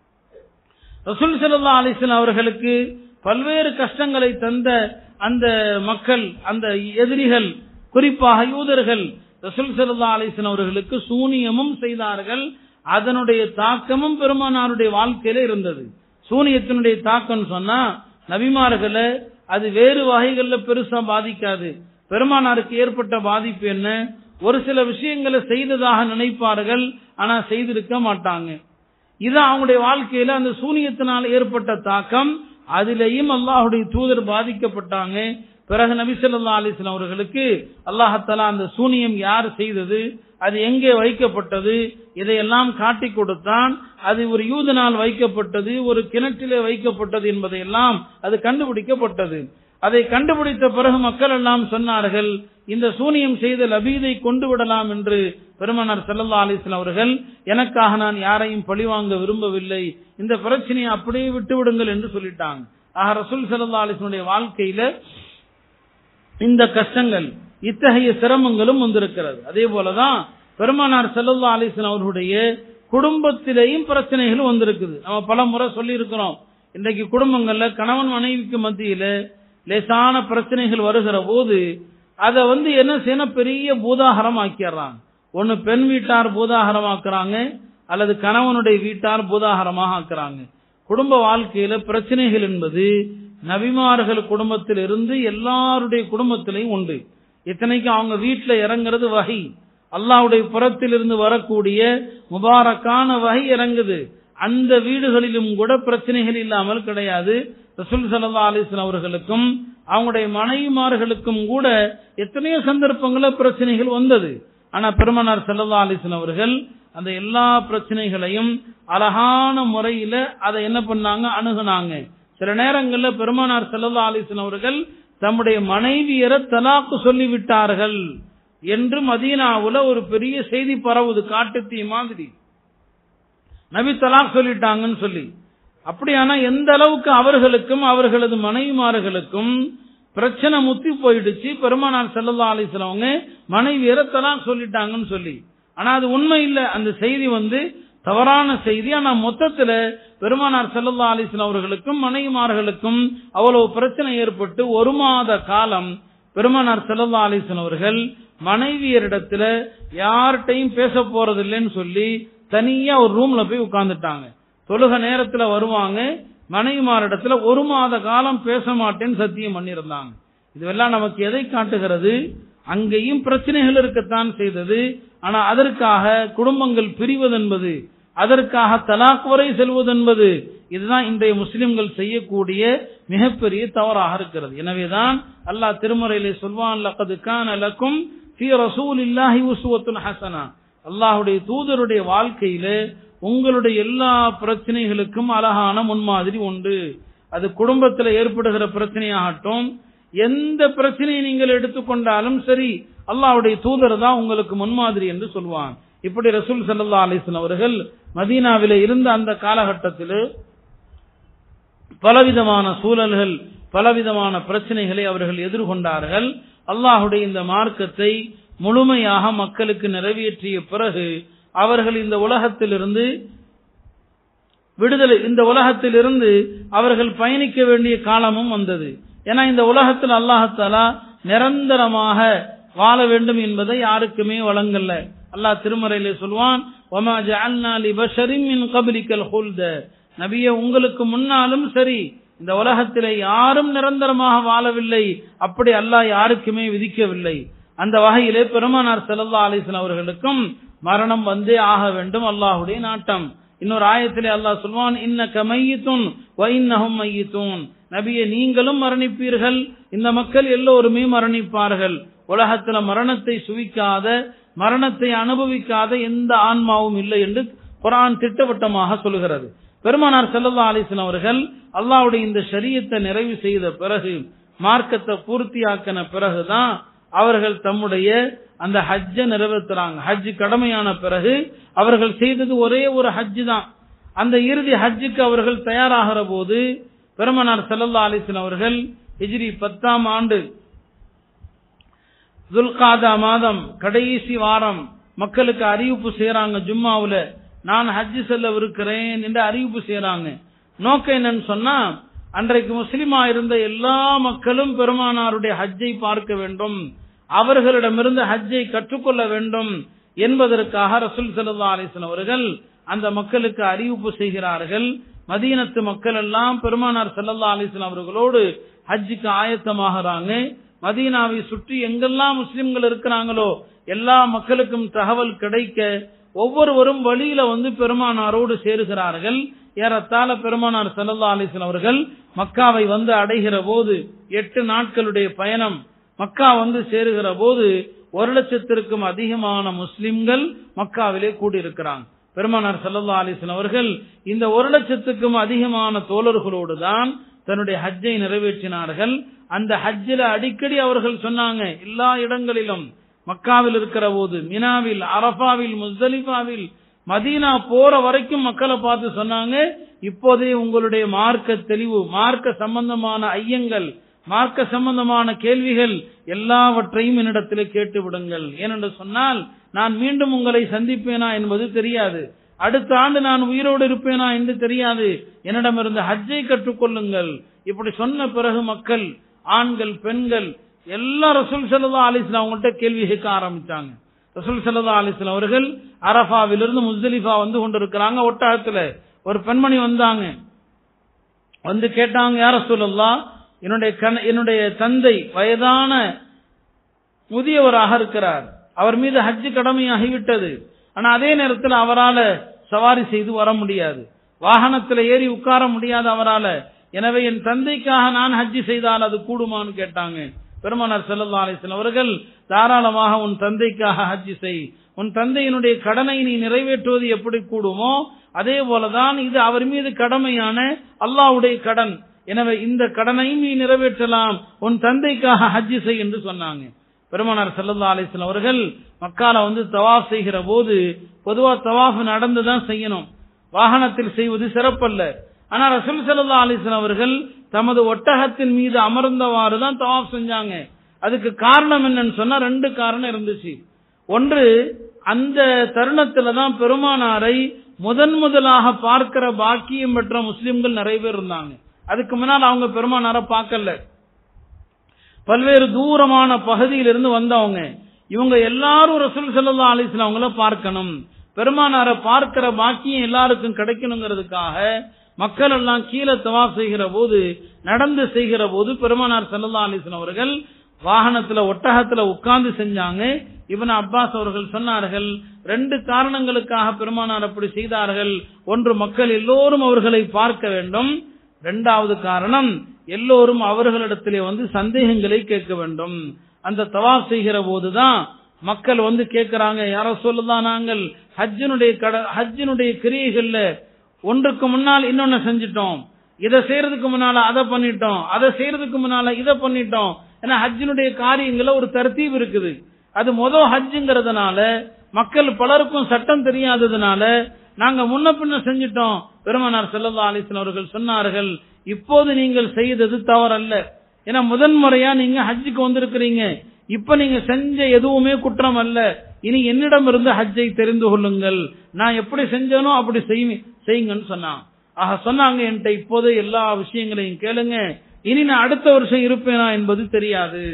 ரசூல் சல்லா அலிஸ்லாம் அவர்களுக்கு பல்வேறு கஷ்டங்களை தந்த அந்த மக்கள் அந்த எதிரிகள் குறிப்பாக யூதர்கள் ரசூல் சல்லா அலிஸ்லாம் அவர்களுக்கு சூனியமும் செய்தார்கள் அதனுடைய தாக்கமும் பெருமானாருடைய வாழ்க்கையில இருந்தது சூனியத்தினுடைய தாக்கம் சொன்னா நபிமார்களை அது வேறு வகைகள்ல பெருசா பாதிக்காது பெருமானாருக்கு ஏற்பட்ட பாதிப்பு என்ன ஒரு சில விஷயங்களை செய்ததாக நினைப்பார்கள் ஆனா செய்திருக்க மாட்டாங்க இது அவங்களுடைய வாழ்க்கையில அந்த சூனியத்தினால் ஏற்பட்ட தாக்கம் அதிலேயும் அல்லாஹுடைய தூதர் பாதிக்கப்பட்டாங்க பிறகு நபி சொல்லா அலிஸ்லாம் அவர்களுக்கு அல்லாஹத்தாலா அந்த சூனியம் யார் செய்தது அது எங்கே வைக்கப்பட்டது இதையெல்லாம் காட்டி கொடுத்தான் அது ஒரு யூதனால் வைக்கப்பட்டது ஒரு கிணற்றிலே வைக்கப்பட்டது என்பதையெல்லாம் அது கண்டுபிடிக்கப்பட்டது அதை கண்டுபிடித்த பிறகு மக்கள் எல்லாம் சொன்னார்கள் இந்த சூனியம் செய்த லபீதை கொண்டு விடலாம் என்று பெருமனார் செல்லல்லா அலிஸ்லாம் அவர்கள் எனக்காக நான் யாரையும் பழிவாங்க விரும்பவில்லை இந்த பிரச்சனையை அப்படியே விட்டு விடுங்கள் என்று சொல்லிட்டாங்க ஆக ரசூல் செல்லல்லா அலிஸ்லனுடைய வாழ்க்கையில இந்த கஷ்டங்கள் இத்தகைய சிரமங்களும் வந்திருக்கிறது அதே போலதான் பெருமானார் செல்லல்லா அலிஸ்லாம் அவர்களுடைய குடும்பத்திலேயும் பிரச்சனைகள் வந்திருக்குது நம்ம பல முறை சொல்லி இருக்கிறோம் இன்றைக்கு குடும்பங்கள்ல கணவன் மனைவிக்கு மத்தியில லேசான பிரச்சனைகள் வருகிற போது அதை வந்து என்ன செய்யணும் பெரிய பூதாகரம் ஆக்கிடுறாங்க ஒன்னு பெண் வீட்டார் பூதாகரம் ஆக்குறாங்க அல்லது கணவனுடைய வீட்டார் பூதாகரமாக ஆக்குறாங்க குடும்ப வாழ்க்கையில பிரச்சனைகள் என்பது நபிமார்கள் குடும்பத்தில் இருந்து எல்லாருடைய குடும்பத்திலையும் உண்டு இத்தனைக்கும் அவங்க வீட்டுல இறங்குறது வகை அல்லாவுடைய புறத்திலிருந்து வரக்கூடிய முபாரக்கான வகை இறங்குது அந்த வீடுகளிலும் கூட பிரச்சனைகள் இல்லாமல் கிடையாது ரசூல் சல்லா அலிஸ்லாம் அவர்களுக்கும் அவங்களுடைய மனைவிமார்களுக்கும் கூட எத்தனையோ சந்தர்ப்பங்கள பிரச்சனைகள் வந்தது ஆனா பெருமனார் சல்லா அலிஸ்லாம் அவர்கள் அந்த எல்லா பிரச்சனைகளையும் அழகான முறையில அதை என்ன பண்ணாங்க அணுகுனாங்க சில நேரங்கள்ல பெருமானார் சல்லா அலிஸ்லாம் அவர்கள் தம்முடைய மனைவியரை தலாக்கு சொல்லிவிட்டார்கள் என்று மதீனாவுல ஒரு பெரிய செய்தி பரவுது காட்டுத்தீ மாதிரி நபி தலாக் சொல்லிட்டாங்கன்னு சொல்லி அப்படியானா எந்த அளவுக்கு அவர்களுக்கும் அவர்களது மனைவிமார்களுக்கும் பிரச்சனை முத்தி போயிடுச்சு பெருமானார் செல்லல்லா அலிஸ்லவங்க மனைவியரை தலாக் சொல்லிட்டாங்கன்னு சொல்லி ஆனா அது உண்மை இல்ல அந்த செய்தி வந்து தவறான செய்தி ஆனா மொத்தத்துல பெருமானார் செல்லல்லா அலிஸ்லாம் அவர்களுக்கும் மனைவிமார்களுக்கும் அவ்வளவு பிரச்சனை ஏற்பட்டு ஒரு மாத காலம் பெருமானார் செல்லல்லா அலிஸ்லாம் அவர்கள் மனைவியரிடத்துல யார்கிட்டையும் பேச போறதில்லைன்னு சொல்லி தனியா ஒரு ரூம்ல போய் உட்கார்ந்துட்டாங்க தொழுக நேரத்துல வருவாங்க மனைவிமாரிடத்துல ஒரு மாத காலம் பேச மாட்டேன்னு சத்தியம் பண்ணியிருந்தாங்க இதுவெல்லாம் நமக்கு எதை காட்டுகிறது அங்கேயும் பிரச்சனைகள் இருக்கத்தான் செய்தது ஆனா அதற்காக குடும்பங்கள் பிரிவதென்பது அதற்காக தலாக் வரை செல்வதென்பது இதுதான் இன்றைய முஸ்லிம்கள் செய்யக்கூடிய மிகப்பெரிய தவறாக இருக்கிறது எனவேதான் அல்லாஹ் திருமறையிலே சொல்வான் லக்கது கான லக்கும் ஃபீ ரசூலில்லாஹி உஸ்வத்துன் ஹசனா அல்லாஹ்வுடைய தூதருடைய வாழ்க்கையில உங்களுடைய எல்லா பிரச்சனைகளுக்கும் அழகான முன்மாதிரி உண்டு அது குடும்பத்தில் ஏற்படுகிற பிரச்சனையாகட்டும் எந்த பிரச்சனையை நீங்கள் எடுத்துக்கொண்டாலும் சரி அல்லாஹ்வுடைய தூதர் தான் உங்களுக்கு முன்மாதிரி என்று சொல்வான் இப்படி ரசூல் சல்லா அலிஸ்லாம் அவர்கள் மதீனாவிலே இருந்த அந்த காலகட்டத்தில் பலவிதமான சூழல்கள் பலவிதமான பிரச்சனைகளை அவர்கள் எதிர்கொண்டார்கள் அல்லாஹுடைய இந்த மார்க்கத்தை முழுமையாக மக்களுக்கு நிறைவேற்றிய பிறகு அவர்கள் இந்த உலகத்திலிருந்து விடுதலை இந்த உலகத்திலிருந்து அவர்கள் பயணிக்க வேண்டிய காலமும் வந்தது ஏன்னா இந்த உலகத்தில் அல்லாஹாலா நிரந்தரமாக வாழ வேண்டும் என்பதை யாருக்குமே வழங்கல்ல அல்லாஹ் திருமறையிலே சொல்வான் ஒமா ஜஅல்னா லிபஷரின் மின் கப்லிக்கல் ஹுல்த நபியே உங்களுக்கு முன்னாலும் சரி இந்த உலகத்திலே யாரும் நிரந்தரமாக வாழவில்லை அப்படி அல்லாஹ் யாருக்குமே விதிக்கவில்லை அந்த வகையிலே பெருமானார் செல்லல்லா அலிஸ்லாம் அவர்களுக்கும் மரணம் வந்தே ஆக வேண்டும் அல்லாஹுடைய நாட்டம் இன்னொரு ஆயத்திலே அல்லாஹ் சொல்வான் இன்னக்க மையித்துன் வைன்னஹும் மையித்தூன் நபியே நீங்களும் மரணிப்பீர்கள் இந்த மக்கள் எல்லோருமே மரணிப்பார்கள் உலகத்துல மரணத்தை சுவிக்காத மரணத்தை அனுபவிக்காத எந்த ஆன்மாவும் இல்லை என்று குரான் திட்டவட்டமாக சொல்கிறது பெருமானார் செல்லல்லா அலிஸ்லாம் அவர்கள் அல்லாவுடைய இந்த ஷரியத்தை நிறைவு செய்த பிறகு மார்க்கத்தை பூர்த்தியாக்கின பிறகுதான் அவர்கள் தம்முடைய அந்த ஹஜ்ஜ நிறைவேற்றுறாங்க ஹஜ் கடமையான பிறகு அவர்கள் செய்தது ஒரே ஒரு ஹஜ் தான் அந்த இறுதி ஹஜ்ஜுக்கு அவர்கள் தயாராகிற போது பெருமனார் செல்லல்லா அலிஸ்லாம் அவர்கள் ஹிஜ்ரி பத்தாம் ஆண்டு துல்காதா மாதம் கடைசி வாரம் மக்களுக்கு அறிவிப்பு செய்யறாங்க ஜும்மாவுல நான் ஹஜ் செல்லவிருக்கிறேன் என்று அறிவிப்பு செய்யறாங்க நோக்கம் என்னன்னு சொன்னா அன்றைக்கு முஸ்லிமா இருந்த எல்லா மக்களும் பெருமானாருடைய ஹஜ்ஜை பார்க்க வேண்டும் அவர்களிடமிருந்து ஹஜ்ஜை கற்றுக்கொள்ள வேண்டும் என்பதற்காக ரசூல் சல்லா அலிஸ்லாம் அவர்கள் அந்த மக்களுக்கு அறிவிப்பு செய்கிறார்கள் மதீனத்து மக்கள் எல்லாம் பெருமானார் சல்லல்லா அலிஸ்லாம் அவர்களோடு ஹஜ்ஜுக்கு ஆயத்தமாகறாங்க மதீனாவை சுற்றி எங்கெல்லாம் முஸ்லிம்கள் இருக்கிறாங்களோ எல்லா மக்களுக்கும் தகவல் கிடைக்க ஒவ்வொருவரும் வழியில வந்து பெருமானாரோடு சேருகிறார்கள் ஏறத்தாழ பெருமானார் சல்லல்லா அலிஸ்லாம் அவர்கள் மக்காவை வந்து அடைகிற போது எட்டு நாட்களுடைய பயணம் மக்கா வந்து சேருகிற போது ஒரு லட்சத்திற்கும் அதிகமான முஸ்லிம்கள் மக்காவிலே கூடியிருக்கிறாங்க பெருமானார் சல்லா அலிஸ்லாம் அவர்கள் இந்த ஒரு லட்சத்துக்கும் அதிகமான தோழர்களோடு தான் தன்னுடைய ஹஜ்ஜை நிறைவேற்றினார்கள் அந்த ஹஜ்ஜில அடிக்கடி அவர்கள் சொன்னாங்க எல்லா இடங்களிலும் மக்காவில் இருக்கிற போது மினாவில் அரபாவில் முஸ்தலிஃபாவில் மதீனா போற வரைக்கும் மக்களை பார்த்து சொன்னாங்க இப்போதே உங்களுடைய மார்க்க தெளிவு மார்க்க சம்பந்தமான ஐயங்கள் மார்க்க சம்பந்தமான கேள்விகள் எல்லாவற்றையும் என்னிடத்தில் கேட்டு விடுங்கள் ஏனென்று சொன்னால் நான் மீண்டும் உங்களை சந்திப்பேனா என்பது தெரியாது அடுத்த ஆண்டு நான் உயிரோடு இருப்பேனா என்று தெரியாது என்னிடமிருந்து ஹஜ்ஜை கற்றுக்கொள்ளுங்கள் இப்படி சொன்ன பிறகு மக்கள் ஆண்கள் பெண்கள் எல்லா ரசூல் சல்லா அலிஸ்லாம் அவங்கள்ட்ட கேள்வி கேட்க ஆரம்பிச்சாங்க ரசூல் சல்லா அலிஸ்லாம் அவர்கள் அரபாவிலிருந்து முஸ்தலிஃபா வந்து கொண்டிருக்கிறாங்க ஒட்டகத்துல ஒரு பெண்மணி வந்தாங்க வந்து கேட்டாங்க யார சொல்லலாம் என்னுடைய கண என்னுடைய தந்தை வயதான முதியவராக இருக்கிறார் அவர் மீது ஹஜ்ஜு கடமையாகிவிட்டது ஆனா அதே நேரத்தில் அவரால சவாரி செய்து வர முடியாது வாகனத்தில் ஏறி உட்கார முடியாது அவரால எனவே என் தந்தைக்காக நான் ஹஜ்ஜி செய்தால் அது கூடுமான்னு கேட்டாங்க பெருமானார் செல்லல்லா அலிஸ்லாம் அவர்கள் தாராளமாக உன் தந்தைக்காக ஹஜ்ஜி செய் உன் தந்தையினுடைய கடனை நீ நிறைவேற்றுவது எப்படி கூடுமோ அதே போலதான் இது அவர் மீது கடமையான அல்லாவுடைய கடன் எனவே இந்த கடனையும் நீ நிறைவேற்றலாம் உன் தந்தைக்காக ஹஜ்ஜி செய் என்று சொன்னாங்க பெருமானார் செல்லல்லா அலிஸ்லாம் அவர்கள் மக்கால வந்து தவாஃப் செய்கிற போது பொதுவா தவாஃப் நடந்துதான் செய்யணும் வாகனத்தில் செய்வது சிறப்பல்ல ஆனா ரசூல் சல்லா அலிஸ்லாம் அவர்கள் தமது ஒட்டகத்தின் மீது அமர்ந்தவாறு தான் தவாஃப் செஞ்சாங்க அதுக்கு காரணம் என்னன்னு சொன்னா ரெண்டு காரணம் இருந்துச்சு ஒன்று அந்த தருணத்துல தான் பெருமானாரை முதன் முதலாக பார்க்கிற பாக்கியம் பெற்ற முஸ்லிம்கள் நிறைய பேர் இருந்தாங்க அதுக்கு முன்னால் அவங்க பெருமானாரை பார்க்கல பல்வேறு தூரமான பகுதியிலிருந்து வந்தவங்க இவங்க எல்லாரும் ரசூல் சல்லா அலிஸ்லாம் அவங்கள பார்க்கணும் பெருமானாரை பார்க்கிற பாக்கியம் எல்லாருக்கும் கிடைக்கணுங்கிறதுக்காக மக்கள் எல்லாம் கீழே தவாப் செய்கிற போது நடந்து செய்கிற போது பெருமானார் சல்லா அலிஸ்லாம் அவர்கள் வாகனத்துல ஒட்டகத்துல உட்கார்ந்து செஞ்சாங்க இவன் அப்பாஸ் அவர்கள் சொன்னார்கள் ரெண்டு காரணங்களுக்காக பெருமானார் அப்படி செய்தார்கள் ஒன்று மக்கள் எல்லோரும் அவர்களை பார்க்க வேண்டும் இரண்டாவது காரணம் எல்லோரும் அவர்களிடத்திலே வந்து சந்தேகங்களை கேட்க வேண்டும் அந்த தவாப் செய்கிற போதுதான் மக்கள் வந்து கேட்கிறாங்க யாரோ சொல்லுதான் நாங்கள் ஹஜ்ஜினுடைய கட ஹஜ்ஜினுடைய கிரியைகள்ல ஒன்றுக்கு முன்னால் இன்னொன்னு செஞ்சிட்டோம் இதை செய்யறதுக்கு முன்னால அதை பண்ணிட்டோம் அதை செய்யறதுக்கு முன்னால இதை பண்ணிட்டோம் ஏன்னா ஹஜ்ஜினுடைய காரியங்கள ஒரு தர்த்தீப் இருக்குது அது மொதல் ஹஜ்ஜுங்கிறதுனால மக்கள் பலருக்கும் சட்டம் தெரியாததுனால நாங்க முன்ன பின்ன செஞ்சிட்டோம் பெருமனார் செல்லல்லா அலிஸ்லாம் அவர்கள் சொன்னார்கள் இப்போது நீங்கள் செய்தது தவறல்ல ஏன்னா முதன் முறையா நீங்க ஹஜ்ஜுக்கு வந்திருக்கிறீங்க இப்ப நீங்க செஞ்ச எதுவுமே குற்றம் அல்ல இனி என்னிடம் இருந்து ஹஜ்ஜை தெரிந்து கொள்ளுங்கள் நான் எப்படி செஞ்சேனோ அப்படி செய்யுங்கன்னு சொன்னான் ஆக சொன்னாங்க என்கிட்ட இப்போது எல்லா விஷயங்களையும் கேளுங்க இனி நான் அடுத்த வருஷம் இருப்பேனா என்பது தெரியாது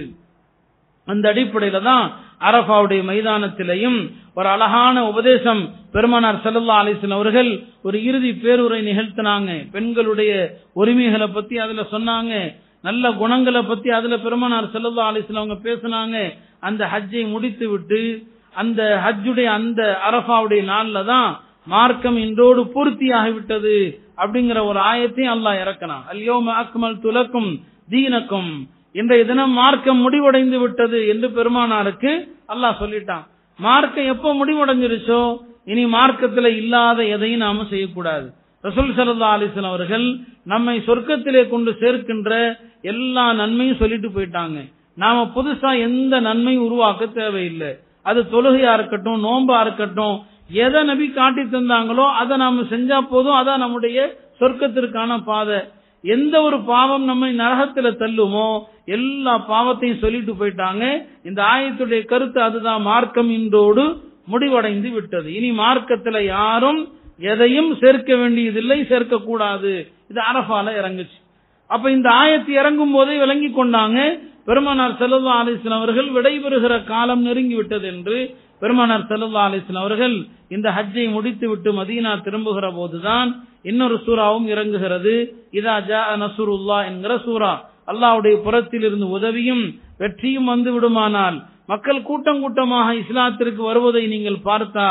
அந்த அடிப்படையில தான் அரபாவுடைய மைதானத்திலையும் ஒரு அழகான உபதேசம் பெருமானார் செல்லல்லா அலிசன் அவர்கள் ஒரு இறுதி பேருரை நிகழ்த்தினாங்க பெண்களுடைய உரிமைகளை பத்தி அதுல சொன்னாங்க நல்ல குணங்களை பத்தி அதுல பெருமானார் செல்லல்லா அலிஸ்லாம் அவங்க பேசினாங்க அந்த ஹஜ்ஜை முடித்து விட்டு அந்த ஹஜ்ஜுடைய அந்த அரபாவுடைய நாள்ல தான் மார்க்கம் இன்றோடு பூர்த்தியாகி விட்டது அப்படிங்கிற ஒரு ஆயத்தையும் அல்லாஹ் இறக்கணும் அல்யோம அக்மல் துலக்கும் தீனக்கும் இன்றைய தினம் மார்க்கம் முடிவடைந்து விட்டது என்று பெருமானாருக்கு அல்லாஹ் சொல்லிட்டான் மார்க்கம் எப்ப முடிவடைஞ்சிருச்சோ இனி மார்க்கத்துல இல்லாத எதையும் நாம செய்யக்கூடாது ரசூல் சல்லா அலிஸ்லாம் அவர்கள் நம்மை சொர்க்கத்திலே கொண்டு சேர்க்கின்ற எல்லா நன்மையும் சொல்லிட்டு போயிட்டாங்க நாம புதுசா எந்த நன்மையும் உருவாக்க தேவையில்லை அது தொழுகையா இருக்கட்டும் நோம்பா இருக்கட்டும் எதை நபி காட்டி தந்தாங்களோ அதை நாம செஞ்சா போதும் அதான் நம்முடைய சொர்க்கத்திற்கான பாதை எந்த ஒரு பாவம் நம்மை நரகத்துல தள்ளுமோ எல்லா பாவத்தையும் சொல்லிட்டு போயிட்டாங்க இந்த ஆயத்துடைய கருத்து அதுதான் மார்க்கம் இன்றோடு முடிவடைந்து விட்டது இனி மார்க்கத்துல யாரும் எதையும் சேர்க்க வேண்டியதில்லை சேர்க்க கூடாது இது அரபால இறங்குச்சு அப்ப இந்த ஆயத்து இறங்கும் போதே விளங்கி கொண்டாங்க பெருமானார் செல்லல்லா அலிஸ்லாம் அவர்கள் விடைபெறுகிற காலம் நெருங்கி விட்டது என்று பெருமானார் செல்லல்லா அலிஸ்லாம் அவர்கள் இந்த ஹஜ்ஜை முடித்து விட்டு மதீனா திரும்புகிற போதுதான் இன்னொரு சூறாவும் இறங்குகிறது இதா ஜா நசுருல்லா என்கிற சூறா அல்லாவுடைய புறத்தில் இருந்து உதவியும் வெற்றியும் வந்து விடுமானால் மக்கள் கூட்டம் கூட்டமாக இஸ்லாத்திற்கு வருவதை நீங்கள் பார்த்தால்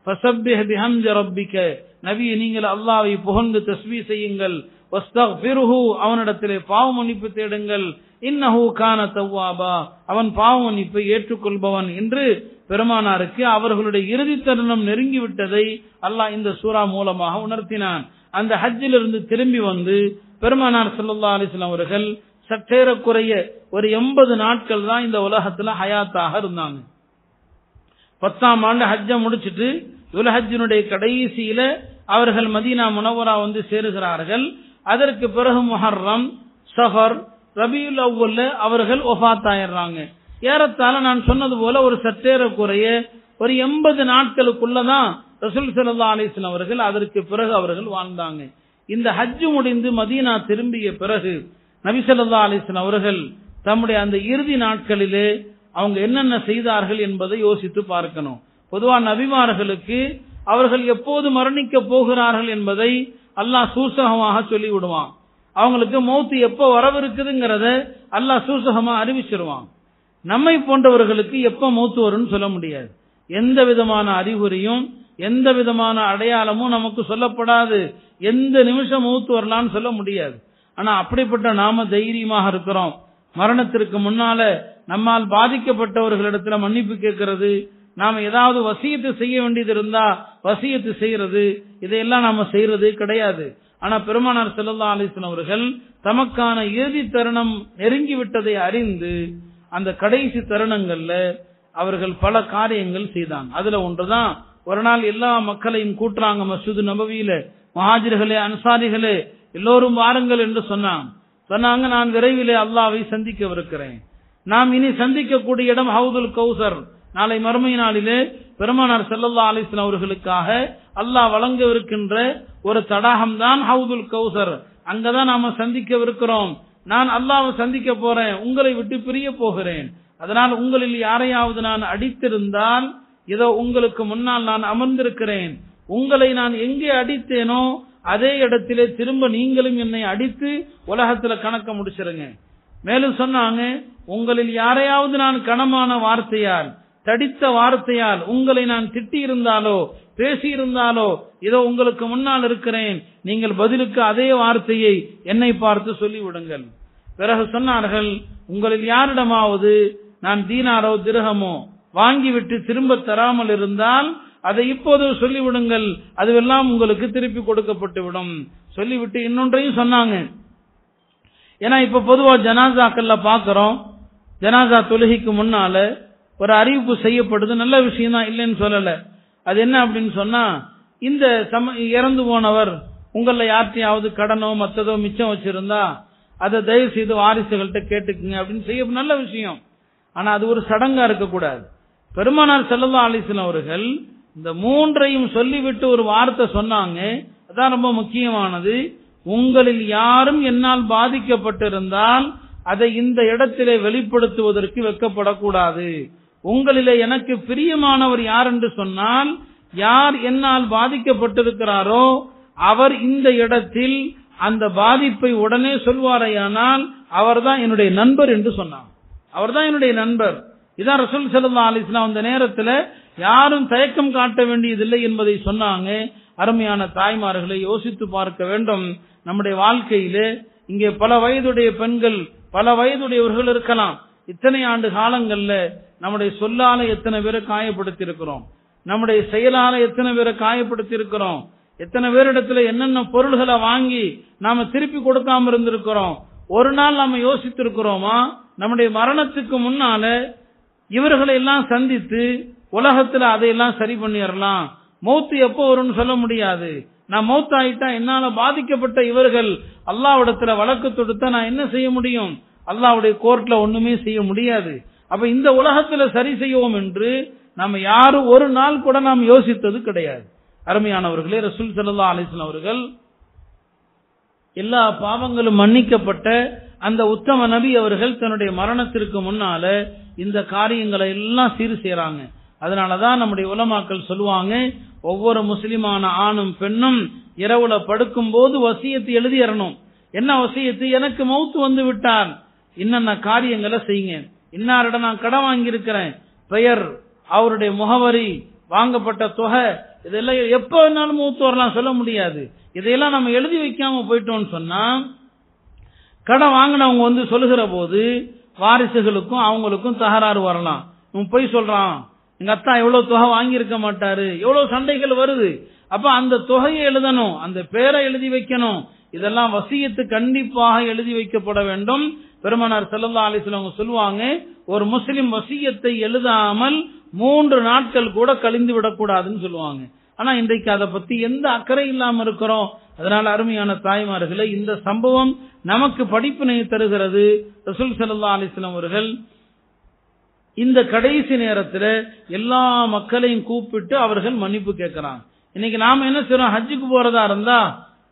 ஃபஸப்பிஹ் பிஹம்தி ரப்பிக நபியை நீங்கள் அல்லாஹ்வை புகழ்ந்து தஸ்பீ செய்யுங்கள் வஸ்தக்ஃபிருஹு அவனிடத்திலே பாவ மன்னிப்பு தேடுங்கள் இன்னஹு கான தவ்வாபா அவன் பாவ மன்னிப்பை ஏற்றுக்கொள்பவன் என்று பெருமானாருக்கு அவர்களுடைய இறுதி தருணம் நெருங்கி விட்டதை அல்லாஹ் இந்த சூரா மூலமாக உணர்த்தினான் அந்த ஹஜ்ஜிலிருந்து திரும்பி வந்து பெருமானார் ஸல்லல்லாஹு அலைஹி வஸல்லம் அவர்கள் சற்றேறக்குறைய ஒரு எண்பது நாட்கள் தான் இந்த உலகத்துல ஹயாத்தாக இருந்தாங்க பத்தாம் ஆண்டு ஹஜ்ஜை முடிச்சிட்டு துல்ஹஜ்ஜினுடைய கடைசியில அவர்கள் மதீனா முனவரா வந்து சேருகிறார்கள் அதற்கு பிறகு முஹர்ரம் சஃபர் ரபியுல் அவ்வல்ல அவர்கள் ஒஃபாத்தாயிடுறாங்க ஏறத்தாழ நான் சொன்னது போல ஒரு சற்றேற குறைய ஒரு எண்பது நாட்களுக்குள்ளதான் ரசூல் ஸல்லல்லாஹு அலைஹி வஸல்லம் அவர்கள் அதற்கு பிறகு அவர்கள் வாழ்ந்தாங்க இந்த ஹஜ் முடிந்து மதீனா திரும்பிய பிறகு நபி ஸல்லல்லாஹு அலைஹி வஸல்லம் அவர்கள் தம்முடைய அந்த இறுதி நாட்களிலே அவங்க என்னென்ன செய்தார்கள் என்பதை யோசித்து பார்க்கணும் பொதுவா நபிமார்களுக்கு அவர்கள் எப்போது மரணிக்க போகிறார்கள் என்பதை அல்லாஹ் சூசகமாக சொல்லி விடுவான் அவங்களுக்கு மௌத்து எப்போ வரவிருக்குதுங்கிறத அல்லாஹ் சூசகமா அறிவிச்சிருவான் நம்மை போன்றவர்களுக்கு எப்ப மௌத்து வரும்னு சொல்ல முடியாது எந்த விதமான அறிகுறியும் எந்த விதமான அடையாளமும் நமக்கு சொல்லப்படாது எந்த நிமிஷம் மௌத்து வரலாம்னு சொல்ல முடியாது ஆனா அப்படிப்பட்ட நாம தைரியமாக இருக்கிறோம் மரணத்திற்கு முன்னால நம்மால் பாதிக்கப்பட்டவர்களிடத்துல மன்னிப்பு கேட்கறது நாம ஏதாவது வசியத்து செய்ய வேண்டியது இருந்தா வசியத்து செய்யறது இதையெல்லாம் நாம செய்யறது கிடையாது ஆனா பெருமானார் ஸல்லல்லாஹு அலைஹி வஸல்லம் அவர்கள் தமக்கான இறுதி தருணம் நெருங்கி விட்டதை அறிந்து அந்த கடைசி தருணங்கள்ல அவர்கள் பல காரியங்கள் செய்தாங்க அதுல ஒன்றுதான் ஒரு நாள் எல்லா மக்களையும் கூட்டுறாங்க மசூது நபவியில மஹாஜிர்களே அன்சாரிகளே எல்லோரும் வாருங்கள் என்று சொன்னாங்க சொன்னாங்க நான் விரைவிலே அல்லாவை சந்திக்கவிருக்கிறேன் நாம் இனி சந்திக்கக்கூடிய இடம் ஹவுதுல் கௌசர் நாளை மறுமை நாளிலே பெருமானார் ஸல்லல்லாஹு அலைஹி வஸல்லம் அவர்களுக்காக அல்லாஹ் வழங்கவிருக்கின்ற ஒரு தடாகம் தான் ஹவுதுல் கௌசர் அங்கதான் நாம சந்திக்கவிருக்கிறோம் நான் அல்லாவை சந்திக்க போறேன் உங்களை விட்டு பிரிய போகிறேன் அதனால் உங்களில் யாரையாவது நான் அடித்திருந்தால் இதோ உங்களுக்கு முன்னால் நான் அமர்ந்திருக்கிறேன் உங்களை நான் எங்கே அடித்தேனோ அதே இடத்திலே திரும்ப நீங்களும் என்னை அடித்து உலகத்துல கணக்க முடிச்சிருங்க மேலும் சொன்னாங்க உங்களில் யாரையாவது நான் கனமான வார்த்தையால் தடித்த வார்த்தையால் உங்களை நான் திட்டி இருந்தாலோ பேசி இருந்தாலோ இதோ உங்களுக்கு முன்னால் இருக்கிறேன் நீங்கள் பதிலுக்கு அதே வார்த்தையை என்னை பார்த்து சொல்லி விடுங்கள் பிறகு சொன்னார்கள் உங்களில் யாரிடமாவது நான் தீனாரோ திருகமோ வாங்கிவிட்டு திரும்ப தராமல் இருந்தால் அதை இப்போது சொல்லிவிடுங்கள் அதுவெல்லாம் உங்களுக்கு திருப்பி கொடுக்கப்பட்டு விடும் சொல்லிவிட்டு இன்னொன்றையும் சொன்னாங்க ஏன்னா இப்ப பொதுவா ஜனாசாக்கள்ல பாக்குறோம் ஜனாசா தொழுகைக்கு முன்னால ஒரு அறிவிப்பு செய்யப்படுது நல்ல விஷயம் தான் இல்லைன்னு சொல்லல அது என்ன அப்படின்னு சொன்னா இந்த சம இறந்து போனவர் உங்கள யார்ட்டையாவது கடனோ மத்ததோ மிச்சம் வச்சிருந்தா அதை தயவு செய்து வாரிசுகள்கிட்ட கேட்டுக்குங்க அப்படின்னு செய்ய நல்ல விஷயம் ஆனா அது ஒரு சடங்கா இருக்கக்கூடாது பெருமானார் செல்லல்லா அலிஸ்லாம் அவர்கள் இந்த மூன்றையும் சொல்லிவிட்டு ஒரு வார்த்தை சொன்னாங்க அதான் ரொம்ப முக்கியமானது உங்களில் யாரும் என்னால் பாதிக்கப்பட்டிருந்தால் அதை இந்த இடத்திலே வெளிப்படுத்துவதற்கு வெக்கப்படக்கூடாது உங்களிலே எனக்கு பிரியமானவர் யார் என்று சொன்னால் யார் என்னால் பாதிக்கப்பட்டிருக்கிறாரோ அவர் இந்த இடத்தில் அந்த பாதிப்பை உடனே சொல்வாரையானால் அவர்தான் என்னுடைய நண்பர் என்று சொன்னார் அவர்தான் என்னுடைய நண்பர் இதான் ரசூல் சல்லா அலிஸ்லாம் அந்த நேரத்தில் யாரும் தயக்கம் காட்ட வேண்டியதில்லை என்பதை சொன்னாங்க அருமையான தாய்மார்களை யோசித்து பார்க்க வேண்டும் நம்முடைய வாழ்க்கையிலே இங்கே பல வயதுடைய பெண்கள் பல வயதுடையவர்கள் இருக்கலாம் இத்தனை ஆண்டு காலங்கள்ல நம்முடைய சொல்லால எத்தனை பேரை காயப்படுத்தி இருக்கிறோம் நம்முடைய செயலால எத்தனை பேரை காயப்படுத்தி இருக்கிறோம் எத்தனை பேரிடத்துல என்னென்ன பொருள்களை வாங்கி நாம திருப்பி கொடுக்காம இருந்திருக்கிறோம் ஒரு நாள் நாம யோசித்திருக்கிறோமா நம்முடைய மரணத்துக்கு முன்னால இவர்களை எல்லாம் சந்தித்து உலகத்துல அதையெல்லாம் சரி பண்ணிடலாம் மௌத்து எப்போ வரும்னு சொல்ல முடியாது நான் மௌத் ஆயிட்டா என்னால பாதிக்கப்பட்ட இவர்கள் அல்லாவிடத்துல வழக்கு தொடுத்தா நான் என்ன செய்ய முடியும் அல்லாவுடைய கோர்ட்ல ஒண்ணுமே செய்ய முடியாது அப்ப இந்த உலகத்துல சரி செய்வோம் என்று நம்ம யாரும் ஒரு நாள் கூட நாம் யோசித்தது கிடையாது அருமையானவர்களே ரசூல் சல்லா அலிஸ்லாம் அவர்கள் எல்லா பாவங்களும் மன்னிக்கப்பட்ட அந்த உத்தம நபி அவர்கள் தன்னுடைய மரணத்திற்கு முன்னால இந்த காரியங்களை எல்லாம் சீர் செய்யறாங்க அதனாலதான் நம்முடைய உலமாக்கள் சொல்லுவாங்க ஒவ்வொரு முஸ்லிமான ஆணும் பெண்ணும் இரவுல படுக்கும் போது வசியத்தை எழுதிடணும் என்ன வசியத்து எனக்கு மௌத்து வந்து விட்டார் என்னென்ன காரியங்களை செய்யுங்க இன்னாரிடம் நான் கடன் வாங்கியிருக்கிறேன் பெயர் அவருடைய முகவரி வாங்கப்பட்ட தொகை இதெல்லாம் எப்ப வேணாலும் மூத்து வரலாம் சொல்ல முடியாது இதையெல்லாம் நம்ம எழுதி வைக்காம போயிட்டோம்னு சொன்னா கடன் வாங்கினவங்க வந்து சொல்லுகிற போது வாரிசுகளுக்கும் அவங்களுக்கும் தகராறு வரலாம் இவன் போய் சொல்றான் எங்க அத்தா எவ்வளவு தொகை வாங்கியிருக்க மாட்டாரு எவ்வளவு சண்டைகள் வருது அப்ப அந்த தொகையை எழுதணும் அந்த பேரை எழுதி வைக்கணும் இதெல்லாம் வசியத்து கண்டிப்பாக எழுதி வைக்கப்பட வேண்டும் பெருமனார் செல்லல்லா அலிஸ்லாம் அவங்க சொல்லுவாங்க ஒரு முஸ்லிம் வசியத்தை எழுதாமல் மூன்று நாட்கள் கூட கழிந்து விடக்கூடாதுன்னு சொல்லுவாங்க ஆனா இன்றைக்கு அதை பத்தி எந்த அக்கறை இல்லாம இருக்கிறோம் அதனால அருமையான தாய்மார்களே இந்த சம்பவம் நமக்கு படிப்பினை தருகிறது ரசூல் சல்லா அலிஸ்லாம் அவர்கள் இந்த கடைசி நேரத்துல எல்லா மக்களையும் கூப்பிட்டு அவர்கள் மன்னிப்பு கேட்கிறாங்க இன்னைக்கு நாம என்ன செய்யறோம் ஹஜ்ஜுக்கு போறதா இருந்தா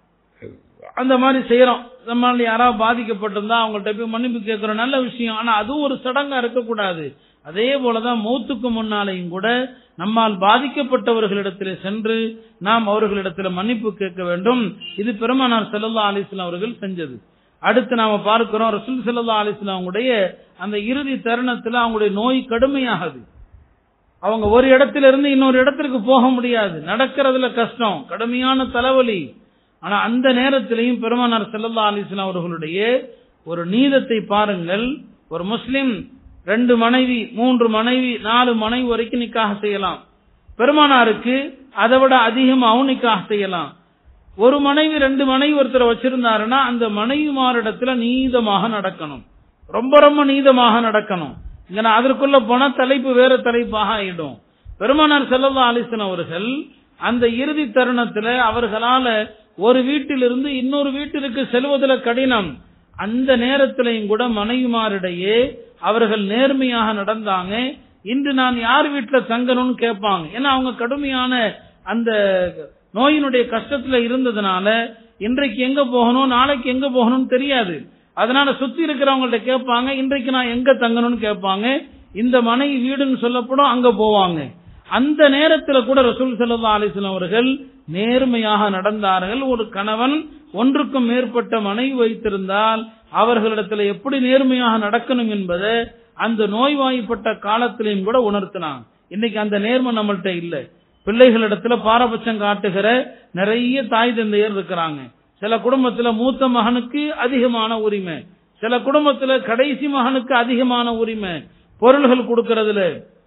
அந்த மாதிரி செய்யறோம் நம்மளால யாராவது பாதிக்கப்பட்டிருந்தா அவங்கள்ட்ட போய் மன்னிப்பு கேட்கிறோம் நல்ல விஷயம் ஆனா அதுவும் ஒரு சடங்கா இருக்கக்கூடாது அதே போலதான் மௌத்துக்கு முன்னாலேயும் கூட நம்மால் பாதிக்கப்பட்டவர்களிடத்தில் சென்று நாம் அவர்களிடத்தில் மன்னிப்பு கேட்க வேண்டும் இது பெருமானார் செல்லல்லா அலிஸ்லாம் அவர்கள் செஞ்சது அடுத்து நாம பார்க்கிறோம் ரசூல் செல்லல்லா அலிஸ்லாம் அவங்களுடைய அந்த இறுதி தருணத்துல அவங்களுடைய நோய் கடுமையாகுது அவங்க ஒரு இடத்துல இருந்து இன்னொரு இடத்திற்கு போக முடியாது நடக்கிறதுல கஷ்டம் கடுமையான தலைவலி ஆனா அந்த நேரத்திலையும் பெருமானார் செல்லல்லா அலிஸ்லாம் அவர்களுடைய ஒரு நீதத்தை பாருங்கள் ஒரு முஸ்லிம் ரெண்டு மனைவி மூன்று மனைவி நாலு மனைவி வரைக்கும் நிக்காக செய்யலாம் பெருமானாருக்கு அதை விட அதிகமாகவும் நிக்காக செய்யலாம் ஒரு மனைவி ரெண்டு மனைவி ஒருத்தர் வச்சிருந்தாருன்னா அந்த மனைவிமாரிடத்துல நீதமாக நடக்கணும் ரொம்ப ரொம்ப நீதமாக நடக்கணும் இங்க அதற்குள்ள போன தலைப்பு வேற தலைப்பாக ஆயிடும் பெருமானார் செல்லல்லா அலிசன் அவர்கள் அந்த இறுதி தருணத்துல அவர்களால ஒரு வீட்டிலிருந்து இன்னொரு வீட்டிற்கு செல்வதில் கடினம் அந்த நேரத்திலையும் கூட மனைவிமாரிடையே அவர்கள் நேர்மையாக நடந்தாங்க இன்று நான் யார் வீட்டுல தங்கணும்னு கேட்பாங்க ஏன்னா அவங்க கடுமையான அந்த நோயினுடைய கஷ்டத்துல இருந்ததுனால இன்றைக்கு எங்க போகணும் நாளைக்கு எங்க போகணும்னு தெரியாது அதனால சுத்தி இருக்கிறவங்கள்ட்ட கேட்பாங்க இன்றைக்கு நான் எங்க தங்கணும்னு கேட்பாங்க இந்த மனைவி வீடுன்னு சொல்லப்படும் அங்க போவாங்க அந்த நேரத்தில் கூட ரசூல் சல்லா அலிஸ்லாம் அவர்கள் நேர்மையாக நடந்தார்கள் ஒரு கணவன் ஒன்றுக்கும் மேற்பட்ட மனைவி வைத்திருந்தால் அவர்களிடத்தில் எப்படி நேர்மையாக நடக்கணும் என்பதை அந்த நோய்வாய்ப்பட்ட காலத்திலையும் கூட உணர்த்தினாங்க இன்னைக்கு அந்த நேர்மை நம்மள்ட்ட இல்ல பிள்ளைகளிடத்துல பாரபட்சம் காட்டுகிற நிறைய தாய் தந்தையர் இருக்கிறாங்க சில குடும்பத்துல மூத்த மகனுக்கு அதிகமான உரிமை சில குடும்பத்துல கடைசி மகனுக்கு அதிகமான உரிமை பொருள்கள் கொடுக்கறதுல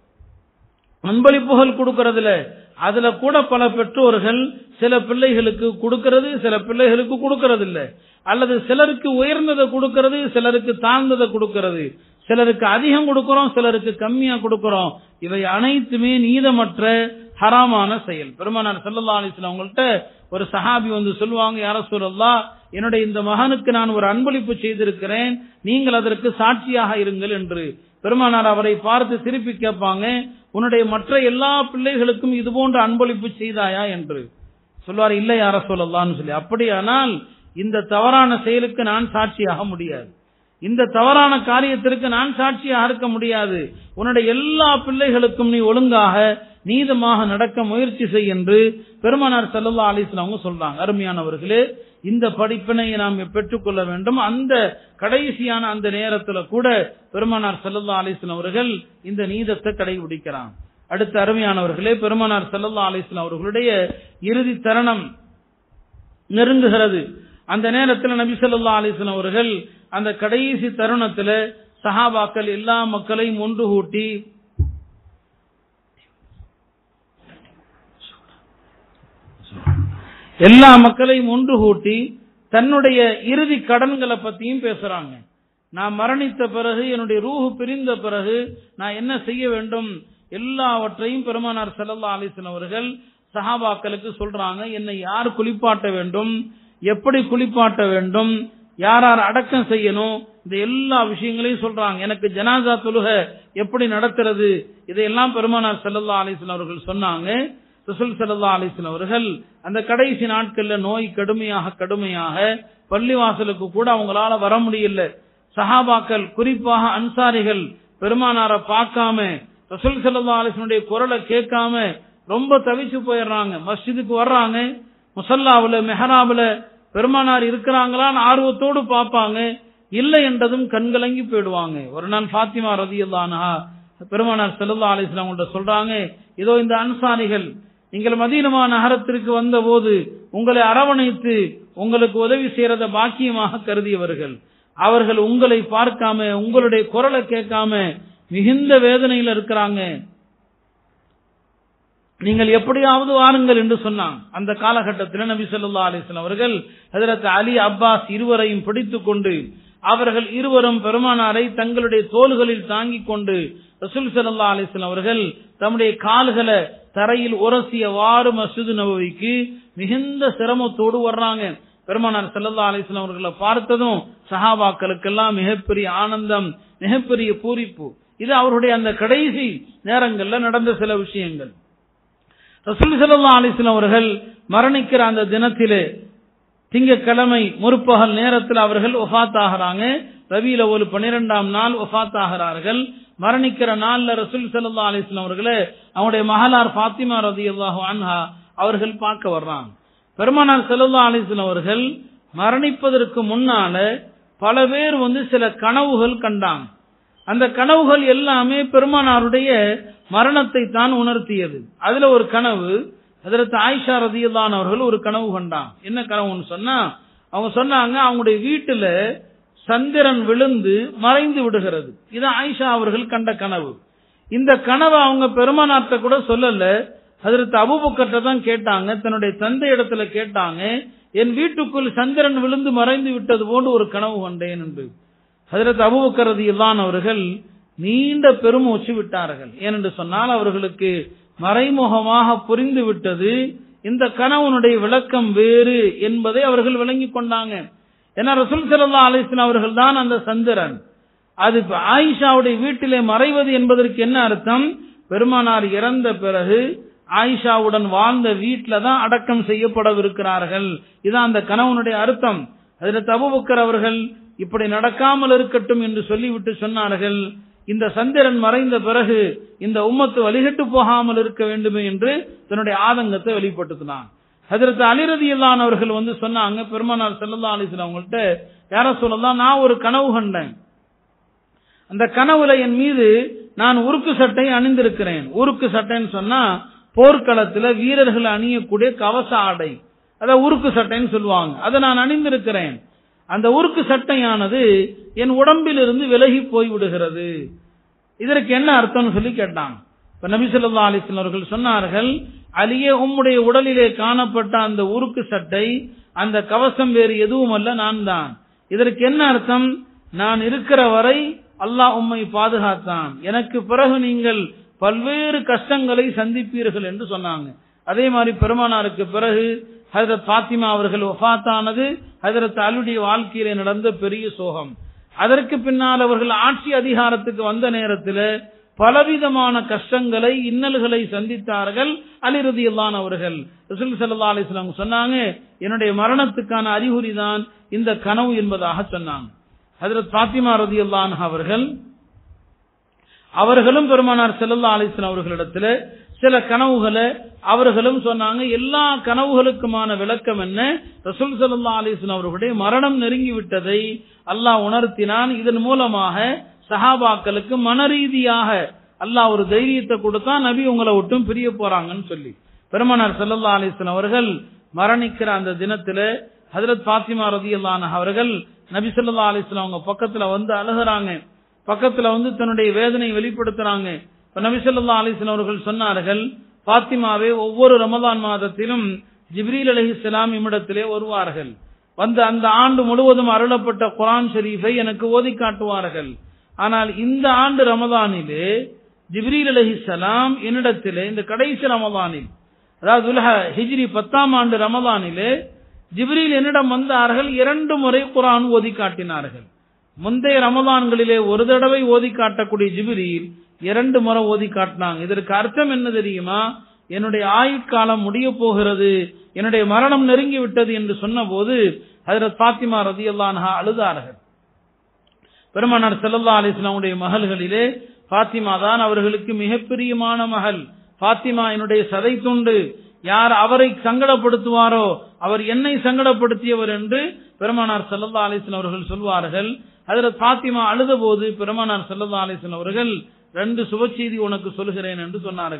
அன்பளிப்புகள் கொடுக்கறதுல அதுல கூட பல பெற்றோர்கள் சில பிள்ளைகளுக்கு கொடுக்கிறது சில பிள்ளைகளுக்கு கொடுக்கறது இல்ல அல்லது சிலருக்கு உயர்ந்ததை கொடுக்கறது சிலருக்கு தாழ்ந்ததை கொடுக்கறது சிலருக்கு அதிகம் கொடுக்கிறோம் சிலருக்கு கம்மியா கொடுக்கிறோம் இவை அனைத்துமே நீதமற்ற ஹராமான செயல் பெருமானார் செல்லல்லா அலிஸ்லாம் அவங்கள்ட்ட ஒரு சஹாபி வந்து சொல்லுவாங்க யார சொல்லல்லா என்னுடைய இந்த மகனுக்கு நான் ஒரு அன்பளிப்பு செய்திருக்கிறேன் நீங்கள் அதற்கு சாட்சியாக இருங்கள் என்று பெருமானார் அவரை பார்த்து திருப்பி கேட்பாங்க உன்னுடைய மற்ற எல்லா பிள்ளைகளுக்கும் இது போன்ற அன்பளிப்பு செய்தாயா என்று சொல்வார் இல்லை யார சொல்லலாம்னு சொல்லி அப்படியானால் இந்த தவறான செயலுக்கு நான் சாட்சியாக முடியாது இந்த தவறான காரியத்திற்கு நான் சாட்சியாக இருக்க முடியாது உன்னுடைய எல்லா பிள்ளைகளுக்கும் நீ ஒழுங்காக நீதமாக நடக்க முயற்சி செய் என்று பெருமானார் சல்லா அலிஸ்லாம் அவங்க சொல்றாங்க அருமையானவர்களே இந்த படிப்பினை நாம் பெற்றுக்கொள்ள வேண்டும் அந்த கடைசியான அந்த நேரத்துல கூட பெருமானார் சல்லல்லா அலிஸ்லாம் அவர்கள் இந்த நீதத்தை கடைபிடிக்கிறாங்க அடுத்த அருமையானவர்களே பெருமானார் சல்லல்லா அலிஸ்லாம் அவர்களுடைய இறுதி தருணம் நெருங்குகிறது அந்த நேரத்தில் நபி சொல்லா அலிஸ்லாம் அவர்கள் அந்த கடைசி தருணத்தில் சஹாபாக்கள் எல்லா மக்களையும் ஒன்று கூட்டி எல்லா மக்களையும் ஒன்று கூட்டி தன்னுடைய இறுதி கடன்களை பத்தியும் பேசுறாங்க நான் மரணித்த பிறகு என்னுடைய ரூஹு பிரிந்த பிறகு நான் என்ன செய்ய வேண்டும் எல்லாவற்றையும் பெருமானார் செல்லல்லா அலிசன் அவர்கள் சஹாபாக்களுக்கு சொல்றாங்க என்னை யார் குளிப்பாட்ட வேண்டும் எப்படி குளிப்பாட்ட வேண்டும் யார் யார் அடக்கம் செய்யணும் இந்த எல்லா விஷயங்களையும் சொல்றாங்க எனக்கு ஜனாசா தொழுக எப்படி நடத்துறது இதையெல்லாம் பெருமானார் செல்லல்லா அலிஸ்லாம் அவர்கள் சொன்னாங்க ரசூல் சல்லா அலிஸ்லாம் அவர்கள் அந்த கடைசி நாட்கள்ல நோய் கடுமையாக கடுமையாக பள்ளிவாசலுக்கு கூட அவங்களால வர முடியல சஹாபாக்கள் குறிப்பாக அன்சாரிகள் பெருமானார பார்க்காம ரசூல் சல்லா அலிஸ்லனுடைய குரலை கேட்காம ரொம்ப தவிச்சு போயிடுறாங்க மஸ்ஜிதுக்கு வர்றாங்க முசல்லாவுல மெஹராபுல பெருமானார் இருக்கிறாங்களான்னு ஆர்வத்தோடு பார்ப்பாங்க இல்லை என்றதும் கண்கலங்கி போயிடுவாங்க ஒரு நாள் பாத்திமா ரதி பெருமானார் செல்லல்லா அலிஸ்லாம் சொல்றாங்க இதோ இந்த அன்சாரிகள் நீங்கள் மதீனமா நகரத்திற்கு வந்தபோது உங்களை அரவணைத்து உங்களுக்கு உதவி செய்யறத பாக்கியமாக கருதியவர்கள் அவர்கள் உங்களை பார்க்காம உங்களுடைய குரலை கேட்காம மிகுந்த வேதனையில் இருக்கிறாங்க நீங்கள் எப்படியாவது வாருங்கள் என்று சொன்னான் அந்த காலகட்டத்தில் நபி ஸல்லல்லாஹு அலைஹி வஸல்லம் அவர்கள் ஹஜரத் அலி அப்பாஸ் இருவரையும் பிடித்துக் கொண்டு அவர்கள் இருவரும் பெருமானாரை தங்களுடைய தோள்களில் தாங்கிக் கொண்டு ரசூல் ஸல்லல்லாஹு அலைஹி வஸல்லம் அவர்கள் தம்முடைய கால்களை தரையில் உரசியவாறு மஸ்ஜித் நபவிக்கு மிகுந்த சிரமத்தோடு வர்றாங்க பெருமானார் ஸல்லல்லாஹு அலைஹி வஸல்லம் அவர்களை பார்த்ததும் சஹாபாக்களுக்கெல்லாம் மிகப்பெரிய ஆனந்தம் மிகப்பெரிய பூரிப்பு இது அவருடைய அந்த கடைசி நேரங்கள்ல நடந்த சில விஷயங்கள் ரசூல் ஸல்லல்லாஹு அலைஹி வஸல்லம் அவர்கள் மரணிக்கிற அந்த தினத்திலே திங்கட்கிழமை முற்பகல் நேரத்தில் அவர்கள் ஒஃபாத் ஆகிறாங்க ரபியில ஒரு பன்னிரெண்டாம் நாள் ஒஃபாத் ஆகிறார்கள் மரணிக்கிற நாள்ல ரசூல் ஸல்லல்லாஹு அலைஹி வஸல்லம் அவர்களே அவருடைய மகளார் ஃபாத்திமா ரதியல்லாஹு அன்ஹா அவர்கள் பார்க்க வர்றாங்க பெருமானார் ஸல்லல்லாஹு அலைஹி வஸல்லம் அவர்கள் மரணிப்பதற்கு முன்னால பல பேர் வந்து சில கனவுகள் கண்டாங்க அந்த கனவுகள் எல்லாமே பெருமானாருடைய மரணத்தை தான் உணர்த்தியது அதுல ஒரு கனவு அதற்கு ஆயிஷா ரதியல்லான் அவர்கள் ஒரு கனவு கண்டான் என்ன கனவுன்னு சொன்னா அவங்க சொன்னாங்க அவங்களுடைய வீட்டுல சந்திரன் விழுந்து மறைந்து விடுகிறது இது ஆயிஷா அவர்கள் கண்ட கனவு இந்த கனவை அவங்க பெருமானார்ட்ட கூட சொல்லல அதற்கு அபுபக்கர்ட்ட தான் கேட்டாங்க தன்னுடைய தந்தை இடத்துல கேட்டாங்க என் வீட்டுக்குள் சந்திரன் விழுந்து மறைந்து விட்டது போன்று ஒரு கனவு கண்டேன் என்று ஹதரத் அபுபக்கரதி இல்லான் அவர்கள் நீண்ட பெருமூச்சு விட்டார்கள் ஏனென்று சொன்னால் அவர்களுக்கு மறைமுகமாக புரிந்து விட்டது இந்த கணவனுடைய விளக்கம் வேறு என்பதை அவர்கள் விளங்கிக் கொண்டாங்க ஏன்னா ரசூல் சல்லா அலிஸ்லாம் அவர்கள் தான் அந்த சந்திரன் அது இப்ப ஆயிஷாவுடைய வீட்டிலே மறைவது என்பதற்கு என்ன அர்த்தம் பெருமானார் இறந்த பிறகு ஆயிஷாவுடன் வாழ்ந்த வீட்டில தான் அடக்கம் செய்யப்படவிருக்கிறார்கள் இதான் அந்த கணவனுடைய அர்த்தம் அதில் தபுபக்கர் அவர்கள் இப்படி நடக்காமல் இருக்கட்டும் என்று சொல்லிவிட்டு சொன்னார்கள் இந்த சந்திரன் மறைந்த பிறகு இந்த உம்மத்து வழிகட்டு போகாமல் இருக்க வேண்டுமே என்று தன்னுடைய ஆதங்கத்தை வெளிப்படுத்தினான் ஹதரத் அலிரதி இல்லான் அவர்கள் வந்து சொன்னாங்க பெருமானார் செல்லல்லா அலிஸ்லாம் அவங்கள்ட்ட யார சொல்லலாம் நான் ஒரு கனவு கண்டேன் அந்த கனவுல என் மீது நான் உருக்கு சட்டை அணிந்திருக்கிறேன் உருக்கு சட்டைன்னு சொன்னா போர்க்களத்துல வீரர்கள் அணியக்கூடிய கவச ஆடை அத உருக்கு சட்டைன்னு சொல்லுவாங்க அதை நான் அணிந்திருக்கிறேன் அந்த உருக்கு சட்டையானது என் உடம்பில் இருந்து விலகி போய் விடுகிறது இதற்கு என்ன அர்த்தம்னு சொல்லி கேட்டாங்க இப்ப நபி சொல்லா அலிஸ்லாம் அவர்கள் சொன்னார்கள் அலியே உம்முடைய உடலிலே காணப்பட்ட அந்த உருக்கு சட்டை அந்த கவசம் வேறு எதுவும் அல்ல நான் தான் இதற்கு என்ன அர்த்தம் நான் இருக்கிற வரை அல்லாஹ் உம்மை பாதுகாத்தான் எனக்கு பிறகு நீங்கள் பல்வேறு கஷ்டங்களை சந்திப்பீர்கள் என்று சொன்னாங்க அதே மாதிரி பெருமானாருக்கு பிறகு ஹதரத் பாத்திமா அவர்கள் ஒஃபாத்தானது ஹதரத் அலுடைய வாழ்க்கையில நடந்த பெரிய சோகம் அதற்கு பின்னால் அவர்கள் ஆட்சி அதிகாரத்துக்கு வந்த நேரத்தில் பலவிதமான கஷ்டங்களை இன்னல்களை சந்தித்தார்கள் அலிரதி அல்லான் அவர்கள் ரசூல் சல்லா அலிஸ்லாம் சொன்னாங்க என்னுடைய மரணத்துக்கான அறிகுறி தான் இந்த கனவு என்பதாக சொன்னாங்க ஹதரத் பாத்திமா ரதி அல்லான் அவர்கள் அவர்களும் பெருமானார் செல்லல்லா அலிஸ்லாம் அவர்களிடத்துல சில கனவுகளை அவர்களும் சொன்னாங்க எல்லா கனவுகளுக்குமான விளக்கம் என்ன ரசூல் சல்லா அலிஸ்லாம் அவர்களுடைய மரணம் நெருங்கி விட்டதை அல்லாஹ் உணர்த்தினான் இதன் மூலமாக சஹாபாக்களுக்கு மனரீதியாக அல்லாஹ் ஒரு தைரியத்தை கொடுத்தா நபி உங்களை விட்டும் பிரிய போறாங்கன்னு சொல்லி பெருமானார் சல்லல்லா அலிஸ்லாம் அவர்கள் மரணிக்கிற அந்த தினத்துல ஹதரத் பாத்திமா ரதி அல்லான அவர்கள் நபி சொல்லா அலிஸ்லாம் அவங்க பக்கத்துல வந்து அழுகிறாங்க பக்கத்துல வந்து தன்னுடைய வேதனை வெளிப்படுத்துறாங்க இப்ப நபி சொல்லா அலிஸ்லாம் அவர்கள் சொன்னார்கள் பாத்திமாவே ஒவ்வொரு ரமதான் மாதத்திலும் ஜிப்ரீல் அலிஹிஸ்லாம் இம்மிடத்திலே வருவார்கள் வந்து அந்த ஆண்டு முழுவதும் அருளப்பட்ட குரான் ஷரீஃபை எனக்கு ஓதி காட்டுவார்கள் ஆனால் இந்த ஆண்டு ரமதானிலே ஜிப்ரீல் அலிஹிஸ்லாம் என்னிடத்திலே இந்த கடைசி ரமதானில் அதாவது ஹிஜ்ரி பத்தாம் ஆண்டு ரமதானிலே ஜிப்ரீல் என்னிடம் வந்தார்கள் இரண்டு முறை குரான் ஓதி காட்டினார்கள் முந்தைய ரமதான்களிலே ஒரு தடவை ஓதி காட்டக்கூடிய ஜிப்ரீல் இரண்டு முறை ஓதி காட்டினாங்க இதற்கு அர்த்தம் என்ன தெரியுமா என்னுடைய ஆயுட்காலம் முடிய போகிறது என்னுடைய மரணம் நெருங்கி விட்டது என்று சொன்ன போது ஹதரத் பாத்திமா ரதி அல்லான்ஹா அழுதார்கள் பெருமானார் செல்லல்லா அலிஸ்லாமுடைய மகள்களிலே பாத்திமா தான் அவர்களுக்கு மிகப்பெரியமான மகள் பாத்திமா என்னுடைய சதை துண்டு யார் அவரை சங்கடப்படுத்துவாரோ அவர் என்னை சங்கடப்படுத்தியவர் என்று பெருமானார் செல்லல்லா அலிஸ்லாம் அவர்கள் சொல்வார்கள் அதில் பாத்திமா அழுத போது பெருமானார் செல்லல்லா அலிஸ்லாம் அவர்கள் ரெண்டு சுப செய்தி உனக்கு சொல்கிறேன் என்று சொன்னார்கள்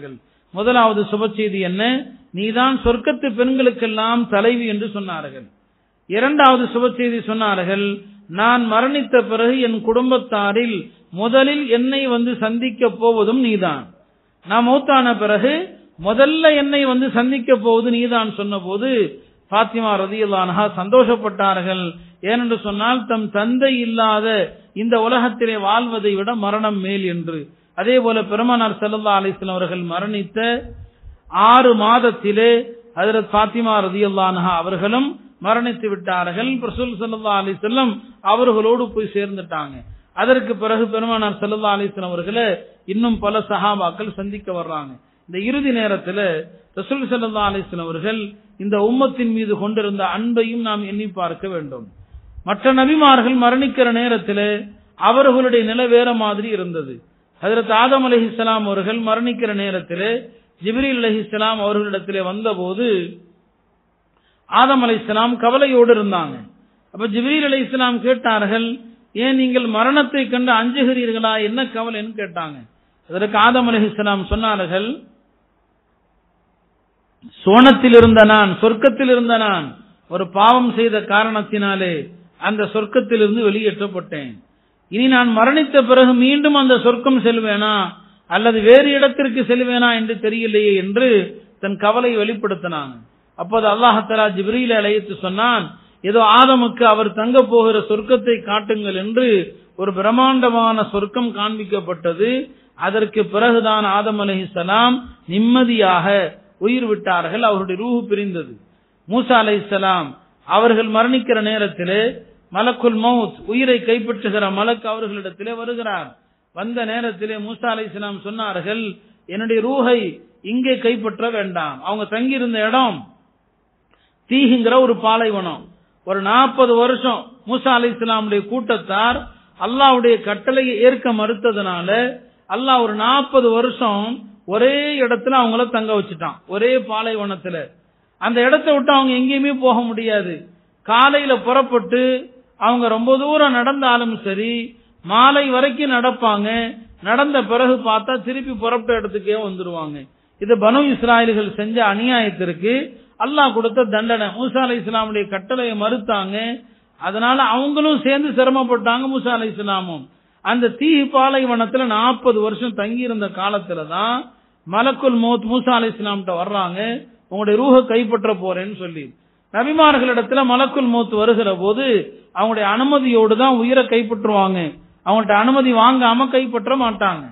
முதலாவது சுப செய்தி என்ன நீதான் சொர்க்கத்து பெண்களுக்கெல்லாம் தலைவி என்று சொன்னார்கள் இரண்டாவது சுப செய்தி சொன்னார்கள் நான் மரணித்த பிறகு என் குடும்பத்தாரில் முதலில் என்னை வந்து சந்திக்க போவதும் நீதான் நான் மௌத்தான பிறகு முதல்ல என்னை வந்து சந்திக்க போவது நீதான் சொன்னபோது பாத்திமா ரதியுல்லானஹா சந்தோஷப்பட்டார்கள் ஏனென்று சொன்னால் தம் தந்தை இல்லாத இந்த உலகத்திலே வாழ்வதை விட மரணம் மேல் என்று அதே போல பெருமானார் செல்லல்லா அலிஸ்லாம் அவர்கள் மரணித்த ஆறு மாதத்திலே ஹஜரத் பாத்திமா ரதியுல்லானஹா அவர்களும் மரணித்து விட்டார்கள் பிரசூல் சல்லா அலிசல்லம் அவர்களோடு போய் சேர்ந்துட்டாங்க அதற்கு பிறகு பெருமானார் சல்லா அலிஸ்லாம் அவர்களை இன்னும் பல சஹாபாக்கள் சந்திக்க வர்றாங்க இந்த இறுதி நேரத்தில் ரசூல் சல்லா அலிஸ்லாம் அவர்கள் இந்த உம்மத்தின் மீது கொண்டிருந்த அன்பையும் நாம் எண்ணி பார்க்க வேண்டும் மற்ற நபிமார்கள் மரணிக்கிற நேரத்தில் அவர்களுடைய நிலை வேற மாதிரி இருந்தது ஹதரத் ஆதம் அலஹிஸ்லாம் அவர்கள் மரணிக்கிற நேரத்தில் ஜிப்ரீல் அலஹிஸ்லாம் அவர்களிடத்திலே வந்தபோது ஆதம் அலை இஸ்லாம் கவலையோடு இருந்தாங்க அப்ப ஜிப்ரீல் அலை இஸ்லாம் கேட்டார்கள் ஏன் நீங்கள் மரணத்தை கண்டு அஞ்சுகிறீர்களா என்ன கவலைன்னு கேட்டாங்க அதற்கு ஆதம் அலை இஸ்லாம் சொன்னார்கள் சோனத்தில் இருந்த நான் சொர்க்கத்தில் இருந்த நான் ஒரு பாவம் செய்த காரணத்தினாலே அந்த சொர்க்கத்திலிருந்து வெளியேற்றப்பட்டேன் இனி நான் மரணித்த பிறகு மீண்டும் அந்த சொர்க்கம் செல்வேனா அல்லது வேறு இடத்திற்கு செல்வேனா என்று தெரியலையே என்று தன் கவலை வெளிப்படுத்தினாங்க அப்போது அல்லாஹலா ஜிப்ரீல அழைத்து சொன்னான் ஏதோ ஆதமுக்கு அவர் தங்க போகிற சொர்க்கத்தை காட்டுங்கள் என்று ஒரு பிரம்மாண்டமான சொர்க்கம் காண்பிக்கப்பட்டது அதற்கு பிறகுதான் ஆதம் அலஹிசலாம் நிம்மதியாக உயிர் விட்டார்கள் அவருடைய ரூஹு பிரிந்தது மூசா அலைஹிஸ்ஸலாம் அவர்கள் மரணிக்கிற நேரத்திலே மலக்குல் மவுத் உயிரை கைப்பற்றுகிற மலக்கு அவர்களிடத்திலே வருகிறார் வந்த நேரத்திலே மூசா அலைஹிஸ்ஸலாம் சொன்னார்கள் என்னுடைய ரூஹை இங்கே கைப்பற்ற வேண்டாம் அவங்க தங்கியிருந்த இடம் தீஹுங்கிற ஒரு பாலைவனம் ஒரு நாற்பது வருஷம் மூசா அலி இஸ்லாமுடைய கூட்டத்தார் அல்லாவுடைய கட்டளையை ஏற்க மறுத்ததுனால அல்லாஹ் ஒரு நாற்பது வருஷம் ஒரே இடத்துல அவங்கள தங்க வச்சுட்டான் ஒரே பாலைவனத்துல அந்த இடத்த விட்டு அவங்க எங்கேயுமே போக முடியாது காலையில புறப்பட்டு அவங்க ரொம்ப தூரம் நடந்தாலும் சரி மாலை வரைக்கும் நடப்பாங்க நடந்த பிறகு பார்த்தா திருப்பி புறப்பட்ட இடத்துக்கே வந்துருவாங்க இது பனு இஸ்ராயல்கள் செஞ்ச அநியாயத்திற்கு அல்லாஹ் கொடுத்த தண்டனை மூசா அலை இஸ்லாமுடைய கட்டளையை மறுத்தாங்க அதனால அவங்களும் சேர்ந்து சிரமப்பட்டாங்க மூசா அலை இஸ்லாமும் அந்த தீ பாலைவனத்துல நாற்பது வருஷம் தங்கி இருந்த காலத்துல தான் மலக்குல் மௌத் மூசா அலை இஸ்லாம்கிட்ட வர்றாங்க உங்களுடைய ரூஹ கைப்பற்ற போறேன்னு சொல்லி நபிமார்களிடத்துல மலக்குல் மௌத் வருகிற போது அவங்களுடைய அனுமதியோடு தான் உயிரை கைப்பற்றுவாங்க அவங்கள்ட்ட அனுமதி வாங்காம கைப்பற்ற மாட்டாங்க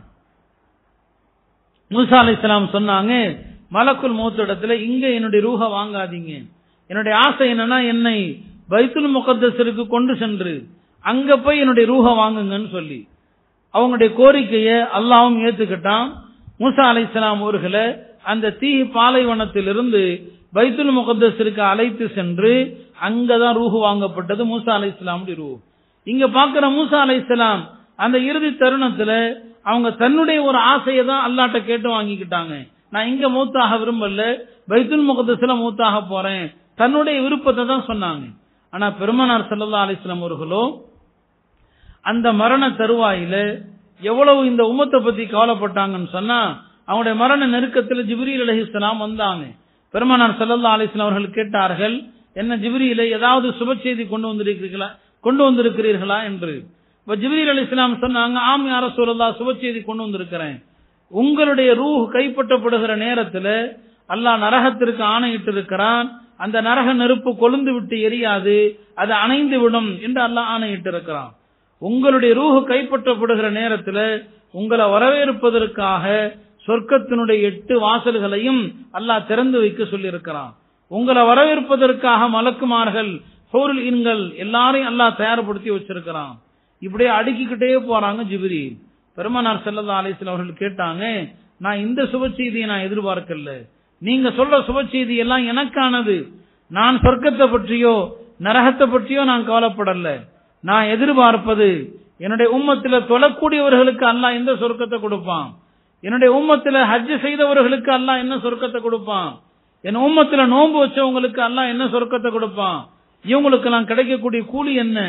மூசா அலை இஸ்லாம் சொன்னாங்க மலக்குல் மௌத் இடத்துல இங்க என்னுடைய ரூஹ வாங்காதீங்க என்னுடைய ஆசை என்னன்னா என்னை பைத்துல் முகத்தசருக்கு கொண்டு சென்று அங்க போய் என்னுடைய ரூஹ வாங்குங்கன்னு சொல்லி அவங்களுடைய கோரிக்கையை அல்லாவும் ஏத்துக்கிட்டான் மூசா அலை இஸ்லாம் அவர்களை அந்த தீ பாலைவனத்திலிருந்து பைத்துல் முகத்தசருக்கு அழைத்து சென்று அங்கதான் ரூஹு வாங்கப்பட்டது மூசா அலை இஸ்லாமுடைய ரூஹ் இங்க பாக்குற மூசா அலை இஸ்லாம் அந்த இறுதி தருணத்துல அவங்க தன்னுடைய ஒரு ஆசையை தான் அல்லாட்ட கேட்டு வாங்கிக்கிட்டாங்க நான் இங்க மூத்தாக விரும்பல பைத்துல் முகத்தஸ்ல மூத்தாக போறேன் தன்னுடைய விருப்பத்தை தான் சொன்னாங்க ஆனா பெருமனார் சல்லா அலிஸ்லாம் அவர்களோ அந்த மரண தருவாயில எவ்வளவு இந்த உம்மத்தை பத்தி கவலைப்பட்டாங்கன்னு சொன்னா அவங்களுடைய மரண நெருக்கத்தில் ஜிப்ரீல் அலஹிஸ்லாம் வந்தாங்க பெருமனார் சல்லா அலிஸ்லாம் அவர்கள் கேட்டார்கள் என்ன ஜிப்ரீல ஏதாவது சுப செய்தி கொண்டு வந்திருக்கிறீர்களா கொண்டு வந்திருக்கிறீர்களா என்று இப்ப ஜிப்ரீல் அலி இஸ்லாம் சொன்னாங்க ஆம் யார சொல்லலா சுப செய்தி கொண்டு வந்திருக்கிறேன் உங்களுடைய ரூஹ் கைப்பற்றப்படுகிற நேரத்தில் அல்லாஹ் நரகத்திற்கு ஆணையிட்டு இருக்கிறான் அந்த நரக நெருப்பு கொழுந்து விட்டு எரியாது அது அணைந்து விடும் என்று அல்லாஹ் ஆணையிட்டு இருக்கிறான் உங்களுடைய ரூஹ் கைப்பற்றப்படுகிற நேரத்தில் உங்களை வரவேற்பதற்காக சொர்க்கத்தினுடைய எட்டு வாசல்களையும் அல்லாஹ் திறந்து வைக்க சொல்லியிருக்கிறான் உங்களை வரவேற்பதற்காக மலக்குமார்கள் ஹோருல் இன்கள் எல்லாரையும் அல்லாஹ் தயார்படுத்தி வச்சிருக்கிறான் இப்படியே அடுக்கிக்கிட்டே போறாங்க ஜிபிரி பெருமனார் செல்லதா அலிஸ்லாம் அவர்கள் கேட்டாங்க நான் இந்த சுப செய்தியை நான் எதிர்பார்க்கல நீங்க சொல்ற சுப செய்தி எல்லாம் எனக்கானது நான் சொர்க்கத்தை பற்றியோ நரகத்தை பற்றியோ நான் கவலைப்படல நான் எதிர்பார்ப்பது என்னுடைய உம்மத்துல தொழக்கூடியவர்களுக்கு அல்லாஹ் எந்த சொர்க்கத்தை கொடுப்பான் என்னுடைய உம்மத்துல ஹஜ் செய்தவர்களுக்கு அல்லாஹ் என்ன சொர்க்கத்தை கொடுப்பான் என் உம்மத்துல நோன்பு வச்சவங்களுக்கு அல்லாஹ் என்ன சொர்க்கத்தை கொடுப்பான் இவங்களுக்கு நான் கிடைக்கக்கூடிய கூலி என்ன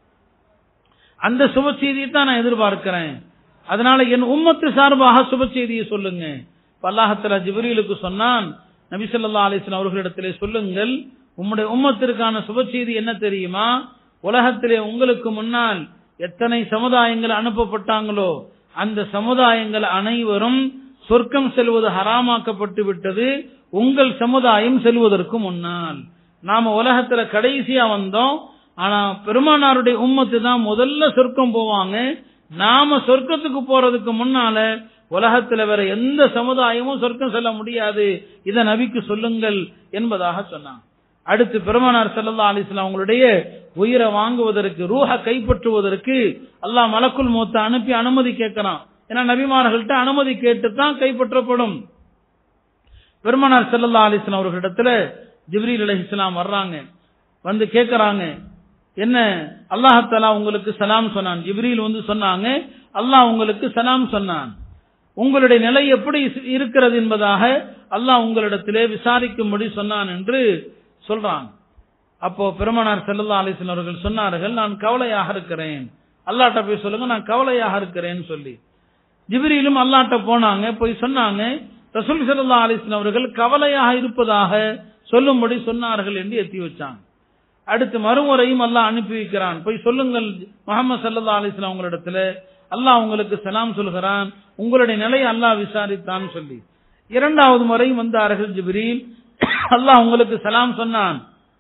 அந்த சுப செய்தியை தான் நான் எதிர்பார்க்கிறேன் அதனால என் உம்மத்து சார்பாக சுப செய்தியை சொல்லுங்க அல்லாஹத்தலா ஜிப்ரீலுக்கு சொன்னான் நபி ஸல்லல்லாஹு அலைஹி வஸல்லம் அவர்களிடத்திலே சொல்லுங்கள் உம்முடைய உம்மத்திற்கான சுப செய்தி என்ன தெரியுமா உலகத்திலே உங்களுக்கு முன்னால் எத்தனை சமுதாயங்கள் அனுப்பப்பட்டாங்களோ அந்த சமுதாயங்கள் அனைவரும் சொர்க்கம் செல்வது ஹராமாக்கப்பட்டு விட்டது உங்கள் சமுதாயம் செல்வதற்கு முன்னால் நாம உலகத்துல கடைசியா வந்தோம் ஆனா பெருமானாருடைய உம்மத்து தான் முதல்ல சொர்க்கம் போவாங்க நாம சொர்க்கத்துக்கு போறதுக்கு முன்னால உலகத்துல வேற எந்த சமுதாயமும் சொர்க்கம் செல்ல முடியாது இத நபிக்கு சொல்லுங்கள் என்பதாக சொன்னாங்க அடுத்து பெருமானார் ஸல்லல்லாஹு அலைஹி வஸல்லம் அவங்களுடைய உயிரை வாங்குவதற்கு ரூஹ கைப்பற்றுவதற்கு அல்லாஹ் மலக்குல் மௌத்த அனுப்பி அனுமதி கேட்கிறான் ஏன்னா நபிமார்கள்ட்ட அனுமதி கேட்டு தான் கைப்பற்றப்படும் பெருமானார் ஸல்லல்லாஹு அலைஹி வஸல்லம் அவர்களிடத்துல ஜிப்ரீல் அலைஹிஸ்ஸலாம் வர்றாங்க வந்து கேட்கறாங்க என்ன அல்லாஹ் தஆலா உங்களுக்கு சலாம் சொன்னான் ஜிப்ரீல் வந்து சொன்னாங்க அல்லாஹ் உங்களுக்கு சலாம் சொன்னான் உங்களுடைய நிலை எப்படி இருக்கிறது என்பதாக அல்லாஹ் உங்களிடத்திலே விசாரிக்கும்படி சொன்னான் என்று சொல்றான் அப்போ பெருமானார் ஸல்லல்லாஹு அலைஹி வஸல்லம் அவர்கள் சொன்னார்கள் நான் கவலையாக இருக்கிறேன் அல்லாஹ்ட்ட போய் சொல்லுங்க நான் கவலையாக இருக்கிறேன்னு சொல்லி ஜிப்ரீலும் அல்லாஹ்ட்ட போனாங்க போய் சொன்னாங்க ரசூல் ஸல்லல்லாஹு அலைஹி வஸல்லம் அவர்கள் கவலையாக இருப்பதாக சொல்லும்படி சொன்னார்கள் என்று எத்தி வச்சாங்க அடுத்து மறுமுறையும் அல்லாஹ் அனுப்பி வைக்கிறான் போய் சொல்லுங்கள் முகமது சல்லா அலிஸ்லாம் உங்களிடத்துல அல்லாஹ் உங்களுக்கு சலாம் சொல்கிறான் உங்களுடைய நிலையை அல்லாஹ் விசாரித்தான் சொல்லி இரண்டாவது முறையும் வந்தார்கள் ஜிப்ரீல் அல்லாஹ் உங்களுக்கு சலாம் சொன்னான்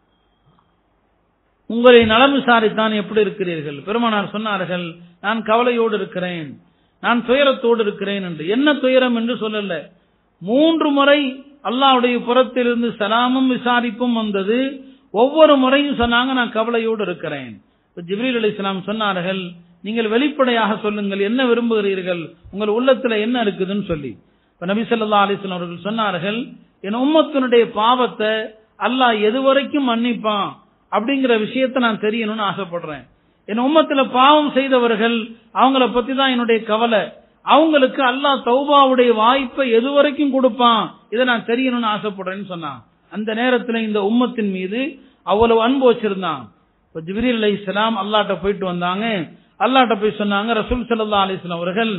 உங்களை நலம் விசாரித்தான் எப்படி இருக்கிறீர்கள் பெருமானார் சொன்னார்கள் நான் கவலையோடு இருக்கிறேன் நான் துயரத்தோடு இருக்கிறேன் என்று என்ன துயரம் என்று சொல்லல மூன்று முறை அல்லாஹ்வுடைய புறத்திலிருந்து சலாமும் விசாரிப்பும் வந்தது ஒவ்வொரு முறையும் சொன்னாங்க நான் கவலையோடு இருக்கிறேன் இப்ப ஜிப்ரீல் அலிஸ்லாம் சொன்னார்கள் நீங்கள் வெளிப்படையாக சொல்லுங்கள் என்ன விரும்புகிறீர்கள் உங்கள் உள்ளத்துல என்ன இருக்குதுன்னு சொல்லி இப்ப நபி ஸல்லல்லாஹு அலைஹி வஸல்லம் அவர்கள் சொன்னார்கள் என் உம்மத்தினுடைய பாவத்தை அல்லாஹ் எது வரைக்கும் மன்னிப்பான் அப்படிங்கிற விஷயத்தை நான் தெரியணும்னு ஆசைப்படுறேன் என் உம்மத்துல பாவம் செய்தவர்கள் அவங்கள பத்தி தான் என்னுடைய கவலை அவங்களுக்கு அல்லாஹ் தௌபாவுடைய வாய்ப்பை எது வரைக்கும் கொடுப்பான் இதை நான் தெரியணும்னு ஆசைப்படுறேன்னு சொன்னான் அந்த நேரத்துல இந்த உம்மத்தின் மீது அவ்வளவு அன்பு வச்சிருந்தான் இப்ப ஜிப்ரீல் அலை இஸ்லாம் அல்லாட்ட போயிட்டு வந்தாங்க அல்லாட்ட போய் சொன்னாங்க ரசூல் சல்லா அலிஸ்லாம் அவர்கள்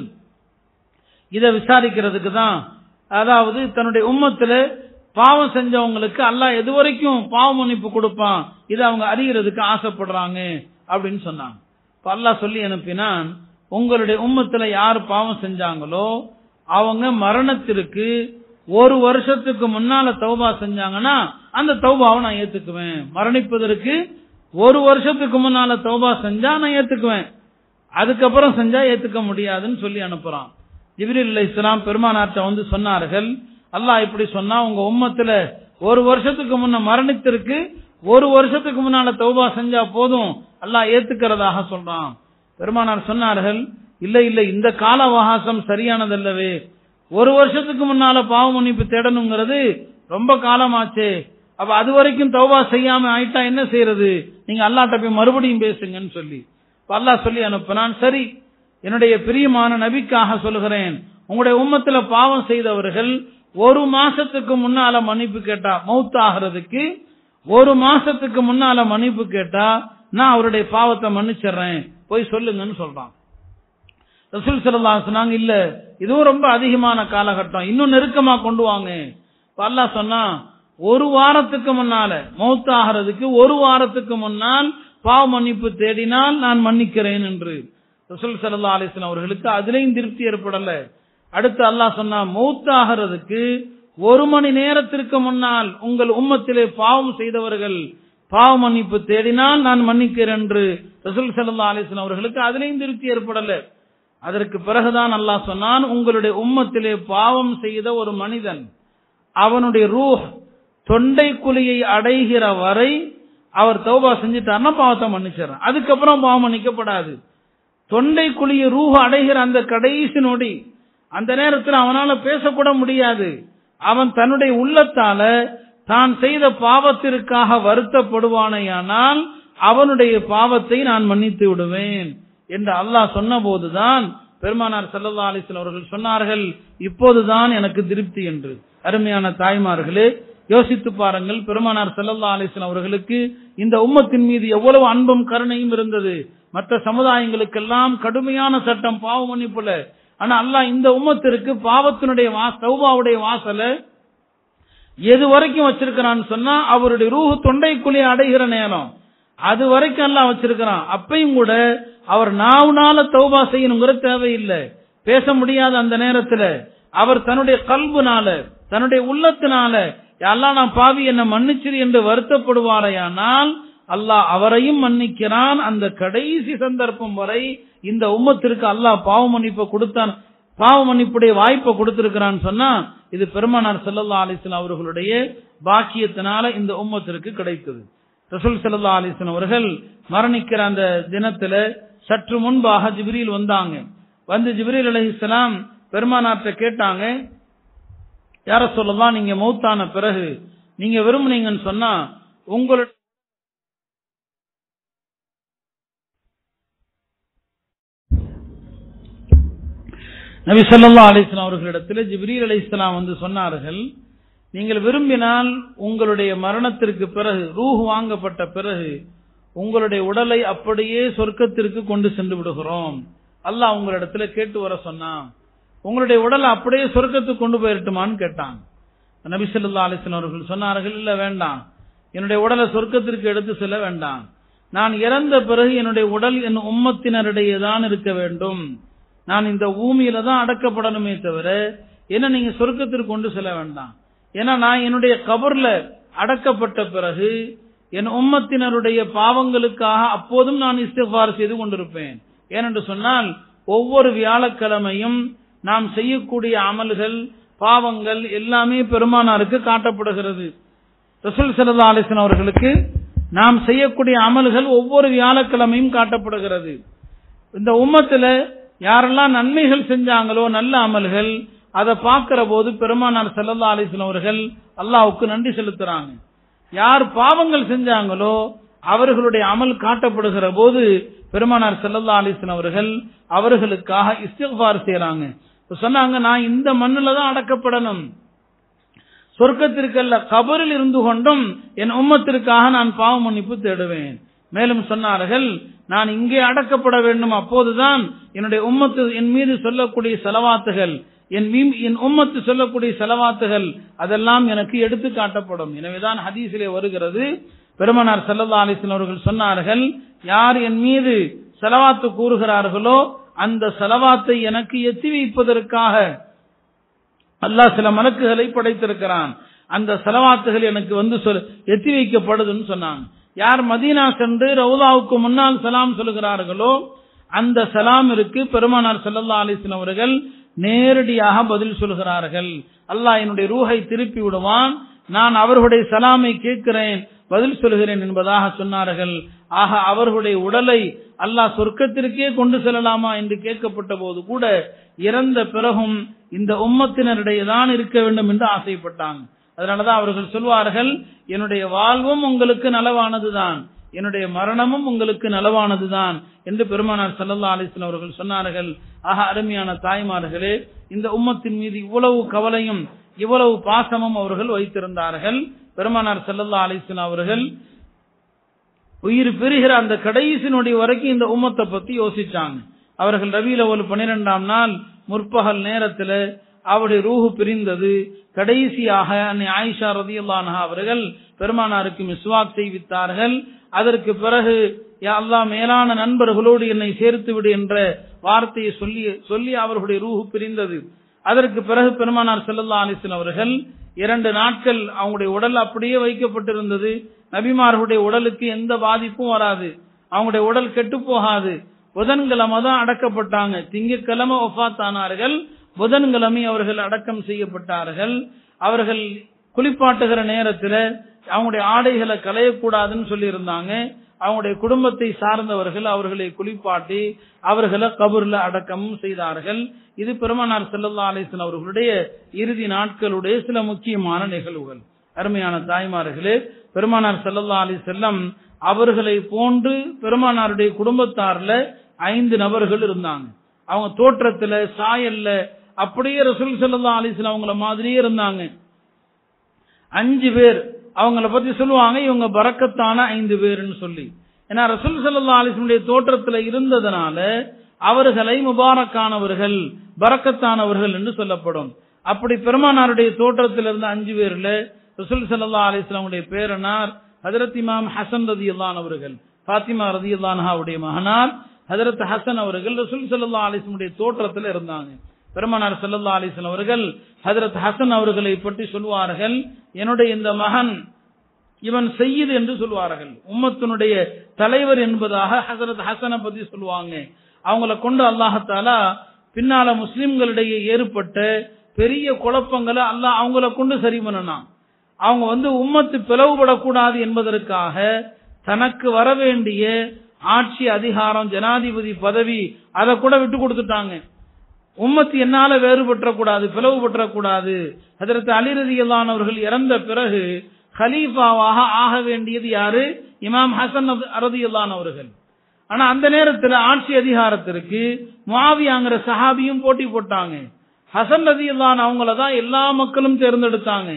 இதை விசாரிக்கிறதுக்கு தான் அதாவது தன்னுடைய உம்மத்துல பாவம் செஞ்சவங்களுக்கு அல்லாஹ் எது வரைக்கும் பாவ மன்னிப்பு கொடுப்பான் இதை அவங்க அறிகிறதுக்கு ஆசைப்படுறாங்க அப்படின்னு சொன்னாங்க இப்ப அல்லாஹ் சொல்லி அனுப்பினான் உங்களுடைய உம்மத்துல யார் பாவம் செஞ்சாங்களோ அவங்க மரணத்திற்கு ஒரு வருஷத்துக்கு முன்னால தௌபா செஞ்சாங்கன்னா அந்த தௌபாவை நான் ஏத்துக்குவேன் மரணிப்பதற்கு ஒரு வருஷத்துக்கு முன்னால தௌபா செஞ்சா நான் ஏத்துக்குவேன் அதுக்கப்புறம் செஞ்சா ஏத்துக்க முடியாதுன்னு சொல்லி அனுப்புறான் ஜிப்ரீல் அலை இஸ்லாம் பெருமானார்ட்ட வந்து சொன்னார்கள் அல்லாஹ் இப்படி சொன்னா உங்க உம்மத்துல ஒரு வருஷத்துக்கு முன்ன மரணித்திருக்கு ஒரு வருஷத்துக்கு முன்னால தௌபா செஞ்சா போதும் அல்லாஹ் ஏத்துக்கிறதாக சொல்றான் பெருமானார் சொன்னார்கள் இல்ல இல்ல இந்த கால அவகாசம் சரியானதல்லவே ஒரு வருஷத்துக்கு முன்னால பாவ மன்னிப்பு தேடணுங்கிறது ரொம்ப காலமாச்சே அப்ப அது வரைக்கும் தௌபா செய்யாம ஆயிட்டா என்ன செய்யறது நீங்க அல்லாட்ட போய் மறுபடியும் பேசுங்கன்னு சொல்லி அல்லாஹ் சொல்லி அனுப்பினான் சரி என்னுடைய பிரியமான நபிக்காக சொல்லுகிறேன் உங்களுடைய உம்மத்துல பாவம் செய்தவர்கள் ஒரு மாசத்துக்கு முன்னால மன்னிப்பு கேட்டா மௌத் ஆகிறதுக்கு ஒரு மாசத்துக்கு முன்னால மன்னிப்பு கேட்டா நான் அவருடைய பாவத்தை மன்னிச்சிடுறேன் போய் சொல்லுங்கன்னு சொல்றான் ரசூல் சல்லா சொன்னாங்க இல்ல இதுவும் ரொம்ப அதிகமான காலகட்டம் இன்னும் நெருக்கமா கொண்டு வாங்க அல்லாஹ் சொன்னா ஒரு வாரத்துக்கு முன்னால மௌத் ஆகிறதுக்கு ஒரு வாரத்துக்கு முன்னால் பாவ மன்னிப்பு தேடினால் நான் மன்னிக்கிறேன் என்று ரசூல் சல்லா அலிஸ்லாம் அவர்களுக்கு அதுலயும் திருப்தி ஏற்படல அடுத்து அல்லாஹ் சொன்னா மௌத் ஆகிறதுக்கு ஒரு மணி நேரத்திற்கு முன்னால் உங்கள் உம்மத்திலே பாவம் செய்தவர்கள் பாவ மன்னிப்பு தேடினால் நான் மன்னிக்கிறேன் என்று ரசூல் சல்லா அலிஸ்லாம் அவர்களுக்கு அதுலயும் திருப்தி ஏற்படல அதற்கு பிறகுதான் அல்லாஹ் சொன்னான் உங்களுடைய உம்மத்திலே பாவம் செய்த ஒரு மனிதன் அவனுடைய ரூஹ் தொண்டை குழியை அடைகிற வரை அவர் தௌபா செஞ்சுட்டார்னா பாவத்தை மன்னிச்சிடறான் அதுக்கப்புறம் பாவம் மன்னிக்கப்படாது தொண்டை குழியை ரூஹ் அடைகிற அந்த கடைசி நொடி அந்த நேரத்தில் அவனால பேசக்கூட முடியாது அவன் தன்னுடைய உள்ளத்தால தான் செய்த பாவத்திற்காக வருத்தப்படுவானையானால் அவனுடைய பாவத்தை நான் மன்னித்து விடுவேன் என்று அல்லாஹ் சொன்ன போதுதான் பெருமானார் சல்லல்லா அலிஸ்லாம் அவர்கள் சொன்னார்கள் இப்போதுதான் எனக்கு திருப்தி என்று அருமையான தாய்மார்களே யோசித்து பாருங்கள் பெருமானார் சல்லல்லா அலிஸ்லாம் அவர்களுக்கு இந்த உம்மத்தின் மீது எவ்வளவு அன்பும் கருணையும் இருந்தது மற்ற சமுதாயங்களுக்கெல்லாம் கடுமையான சட்டம் பாவ மன்னிப்புல ஆனா அல்லாஹ் இந்த உம்மத்திற்கு பாவத்தினுடைய வாச தௌபாவுடைய வாசலை எது வரைக்கும் வச்சிருக்கிறான்னு சொன்னா அவருடைய ரூஹு தொண்டைக்குள்ளே அடைகிற நேரம் அது வரைக்கும் எல்லாம் வச்சிருக்கிறான் அப்பையும் கூட அவர் நாவுனால தௌபா செய்யணுங்கிற தேவையில்லை பேச முடியாத அந்த நேரத்துல அவர் தன்னுடைய கல்புனால தன்னுடைய உள்ளத்தினால எல்லாம் நான் பாவி என்ன மன்னிச்சிரு என்று வருத்தப்படுவாரையானால் அல்லாஹ் அவரையும் மன்னிக்கிறான் அந்த கடைசி சந்தர்ப்பம் வரை இந்த உம்மத்திற்கு அல்லாஹ் பாவ மன்னிப்பை கொடுத்தான் பாவ மன்னிப்புடைய வாய்ப்பை கொடுத்திருக்கிறான்னு சொன்னா இது பெருமானார் செல்லல்லா அலிஸ்லாம் அவர்களுடைய பாக்கியத்தினால இந்த உம்மத்திற்கு கிடைத்தது ரசூல் செல்லல்லா அலிஸ்லாம் அவர்கள் மரணிக்கிற அந்த தினத்துல சற்று முன்பாக ஜிப்ரீல் வந்தாங்க வந்து ஜிப்ரீல் அலிஸ்லாம் பெருமானார்ட்ட கேட்டாங்க யார சொல்லலாம் நீங்க மௌத்தான பிறகு நீங்க விரும்புனீங்கன்னு சொன்னா உங்களுடைய நபி சொல்லா அலிஸ்லாம் அவர்களிடத்தில் ஜிப்ரீல் அலி இஸ்லாம் வந்து சொன்னார்கள் நீங்கள் விரும்பினால் உங்களுடைய மரணத்திற்கு பிறகு ரூஹ் வாங்கப்பட்ட பிறகு உங்களுடைய உடலை அப்படியே சொர்க்கத்திற்கு கொண்டு சென்று விடுகிறோம் அல்லாஹ் உங்களிடத்துல கேட்டு வர சொன்னான் உங்களுடைய உடலை அப்படியே சொர்க்கத்துக்கு கொண்டு போயிருட்டுமான்னு கேட்டான் நபி சொல்லா அலிஸ்லாம் அவர்கள் சொன்னார்கள் இல்ல வேண்டாம் என்னுடைய உடலை சொர்க்கத்திற்கு எடுத்து செல்ல வேண்டாம் நான் இறந்த பிறகு என்னுடைய உடல் என் உம்மத்தினரிடையே தான் இருக்க வேண்டும் நான் இந்த பூமியில தான் அடக்கப்படணுமே தவிர என்ன நீங்க சொர்க்கத்திற்கு கொண்டு செல்ல வேண்டாம் ஏன்னா நான் என்னுடைய கபர்ல அடக்கப்பட்ட பிறகு என் உம்மத்தினருடைய பாவங்களுக்காக அப்போதும் நான் இஸ்திஃபார் செய்து கொண்டிருப்பேன் ஏனென்று சொன்னால் ஒவ்வொரு வியாழக்கிழமையும் நாம் செய்யக்கூடிய அமல்கள் பாவங்கள் எல்லாமே பெருமானாருக்கு காட்டப்படுகிறது ரசூல் சல்லா அலிஸ்லாம் அவர்களுக்கு நாம் செய்யக்கூடிய அமல்கள் ஒவ்வொரு வியாழக்கிழமையும் காட்டப்படுகிறது இந்த உம்மத்துல யாரெல்லாம் நன்மைகள் செஞ்சாங்களோ நல்ல அமல்கள் அதை பார்க்கிற போது பெருமானார் செல்லல்லா அலிஸ்லாம் அவர்கள் அல்லாவுக்கு நன்றி செலுத்துறாங்க யார் பாவங்கள் செஞ்சாங்களோ அவர்களுடைய அமல் காட்டப்படுகிற போது பெருமானார் செல்லல்லா அலிஸ்லாம் அவர்கள் அவர்களுக்காக இஸ்திஃபார் செய்யறாங்க சொன்னாங்க நான் இந்த மண்ணுல தான் அடக்கப்படணும் சொர்க்கத்திற்கல்ல கபரில் இருந்து கொண்டும் என் உம்மத்திற்காக நான் பாவ மன்னிப்பு தேடுவேன் மேலும் சொன்னார்கள் நான் இங்கே அடக்கப்பட வேண்டும் அப்போதுதான் என்னுடைய உம்மத்து என் மீது சொல்லக்கூடிய செலவாத்துகள் என் என் உம்மத்து சொல்லக்கூடிய செலவாத்துகள் அதெல்லாம் எனக்கு எடுத்து காட்டப்படும் எனவேதான் ஹதீஸிலே வருகிறது பெருமனார் சல்லா அலிஸ்லாம் அவர்கள் சொன்னார்கள் யார் என் மீது செலவாத்து கூறுகிறார்களோ அந்த செலவாத்தை எனக்கு எத்தி வைப்பதற்காக அல்லாஹ் சில மலக்குகளை படைத்திருக்கிறான் அந்த செலவாத்துகள் எனக்கு வந்து சொல் எத்தி வைக்கப்படுதுன்னு சொன்னாங்க யார் மதீனா சென்று ரவுதாவுக்கு முன்னால் சலாம் சொல்லுகிறார்களோ அந்த சலாமிற்கு பெருமானார் சல்லல்லா அலிஸ்லாம் அவர்கள் நேரடியாக பதில் சொல்கிறார்கள் அல்லாஹ் என்னுடைய ரூஹை திருப்பி விடுவான் நான் அவர்களுடைய சலாமை கேட்கிறேன் பதில் சொல்கிறேன் என்பதாக சொன்னார்கள் ஆக அவர்களுடைய உடலை அல்லாஹ் சொர்க்கத்திற்கே கொண்டு செல்லலாமா என்று கேட்கப்பட்ட போது கூட இறந்த பிறகும் இந்த உம்மத்தினரிடையே தான் இருக்க வேண்டும் என்று ஆசைப்பட்டாங்க அதனாலதான் அவர்கள் சொல்வார்கள் என்னுடைய வாழ்வும் உங்களுக்கு நலவானதுதான் என்னுடைய மரணமும் உங்களுக்கு நலவானதுதான் என்று பெருமானார் சல்லல்லா அலிஸ்லாம் அவர்கள் சொன்னார்கள் ஆக அருமையான தாய்மார்களே இந்த உம்மத்தின் மீது இவ்வளவு கவலையும் இவ்வளவு பாசமும் அவர்கள் வைத்திருந்தார்கள் பெருமானார் சல்லல்லா அலிஸ்லாம் அவர்கள் உயிர் பெறுகிற அந்த கடைசி நொடி வரைக்கும் இந்த உம்மத்தை பத்தி யோசிச்சாங்க அவர்கள் ரவியில ஒரு பனிரெண்டாம் நாள் முற்பகல் நேரத்துல அவருடைய ரூஹு பிரிந்தது கடைசியாக அன்னை ஆயிஷா ரதியுல்லானஹா அவர்கள் பெருமானாருக்கு மிஸ்வாக் செய்வித்தார்கள் அதற்கு பிறகு அல்லாஹ் மேலான நண்பர்களோடு என்னை சேர்த்து விடு என்ற வார்த்தையை சொல்லி சொல்லி அவர்களுடைய ரூஹு பிரிந்தது அதற்கு பிறகு பெருமானார் செல்லல்லா அலிஸ்லாம் அவர்கள் இரண்டு நாட்கள் அவங்களுடைய உடல் அப்படியே வைக்கப்பட்டிருந்தது நபிமார்களுடைய உடலுக்கு எந்த பாதிப்பும் வராது அவங்களுடைய உடல் கெட்டு போகாது புதன்கிழமை தான் அடக்கப்பட்டாங்க திங்கட்கிழமை ஒஃபாத் ஆனார்கள் புதன்கிழமை அவர்கள் அடக்கம் செய்யப்பட்டார்கள் அவர்கள் குளிப்பாட்டுகிற நேரத்தில் அவங்களுடைய ஆடைகளை களையக்கூடாதுன்னு சொல்லி இருந்தாங்க அவங்களுடைய குடும்பத்தை சார்ந்தவர்கள் அவர்களை குளிப்பாட்டி அவர்களை கபூர்ல அடக்கமும் செய்தார்கள் இது பெருமானார் செல்லல்லா அலிஸ்லாம் அவர்களுடைய இறுதி நாட்களுடைய சில முக்கியமான நிகழ்வுகள் அருமையான தாய்மார்களே பெருமானார் செல்லல்லா அலி செல்லம் அவர்களை போன்று பெருமானாருடைய குடும்பத்தார்ல ஐந்து நபர்கள் இருந்தாங்க அவங்க தோற்றத்துல சாயல்ல அப்படியே ரசூல் செல்லல்லா அலிஸ்லாம் அவங்கள மாதிரியே இருந்தாங்க அஞ்சு பேர் அவங்கள பத்தி சொல்லுவாங்க இவங்க பறக்கத்தான ஐந்து பேர்னு சொல்லி ஏன்னா ரசூல் சல்லா அலிஸ்லமுடைய தோற்றத்துல இருந்ததுனால அவர்களை முபாரக்கானவர்கள் பரக்கத்தானவர்கள் என்று சொல்லப்படும் அப்படி பெருமானாருடைய தோற்றத்தில் இருந்த அஞ்சு பேர்ல ரசூல் சல்லா அலிஸ்லாமுடைய பேரனார் ஹதரத் இமாம் ஹசன் ரதி அவர்கள் பாத்திமா ரதி அல்லான்ஹாவுடைய மகனார் ஹதரத் ஹசன் அவர்கள் ரசூல் சல்லா அலிஸ்லமுடைய தோற்றத்தில் இருந்தாங்க பெருமானார் சல்லா அலிஸ்லாம் அவர்கள் ஹதரத் ஹசன் அவர்களை பற்றி சொல்வார்கள் என்னுடைய இந்த மகன் இவன் செய்யுது என்று சொல்வார்கள் உம்மத்தினுடைய தலைவர் என்பதாக ஹசரத் ஹசனை பத்தி சொல்லுவாங்க அவங்கள கொண்டு அல்லாஹத்தாலா பின்னால முஸ்லிம்களிடையே ஏற்பட்ட பெரிய குழப்பங்களை அல்லாஹ் அவங்கள கொண்டு சரி பண்ணனான் அவங்க வந்து உம்மத்து பிளவுபடக்கூடாது என்பதற்காக தனக்கு வர வேண்டிய ஆட்சி அதிகாரம் ஜனாதிபதி பதவி அதை கூட விட்டு கொடுத்துட்டாங்க உம்மத்து என்னால வேறுபற்றக்கூடாது பிளவுபற்றக்கூடாது அதற்கு அலிரதியல்லானவர்கள் இறந்த பிறகு ஹலீஃபாவாக ஆக வேண்டியது யாரு இமாம் ஹசன் அரதியல்லான் அவர்கள் ஆனா அந்த நேரத்தில் ஆட்சி அதிகாரத்திற்கு முவாவியாங்கிற சஹாபியும் போட்டி போட்டாங்க ஹசன் ரதியல்லான் அவங்கள தான் எல்லா மக்களும் தேர்ந்தெடுத்தாங்க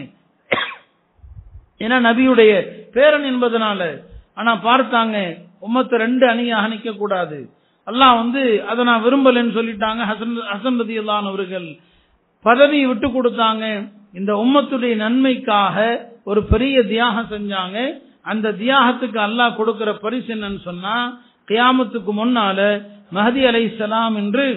ஏன்னா நபியுடைய பேரன் என்பதனால ஆனா பார்த்தாங்க உம்மத்தை ரெண்டு அணியாக நிக்க கூடாது அல்லாஹ் வந்து அதை நான் விரும்பலன்னு சொல்லிட்டாங்க ஹசன் ஹசன் ரதி அவர்கள் பதவியை விட்டு கொடுத்தாங்க இந்த உம்மத்துடைய நன்மைக்காக ஒரு பெரிய தியாகம் செஞ்சாங்க அந்த தியாகத்துக்கு அல்லாஹ் கொடுக்கிற பரிசு என்னன்னு சொன்னா கியாமத்துக்கு முன்னால மஹதி அலை சலாம் என்று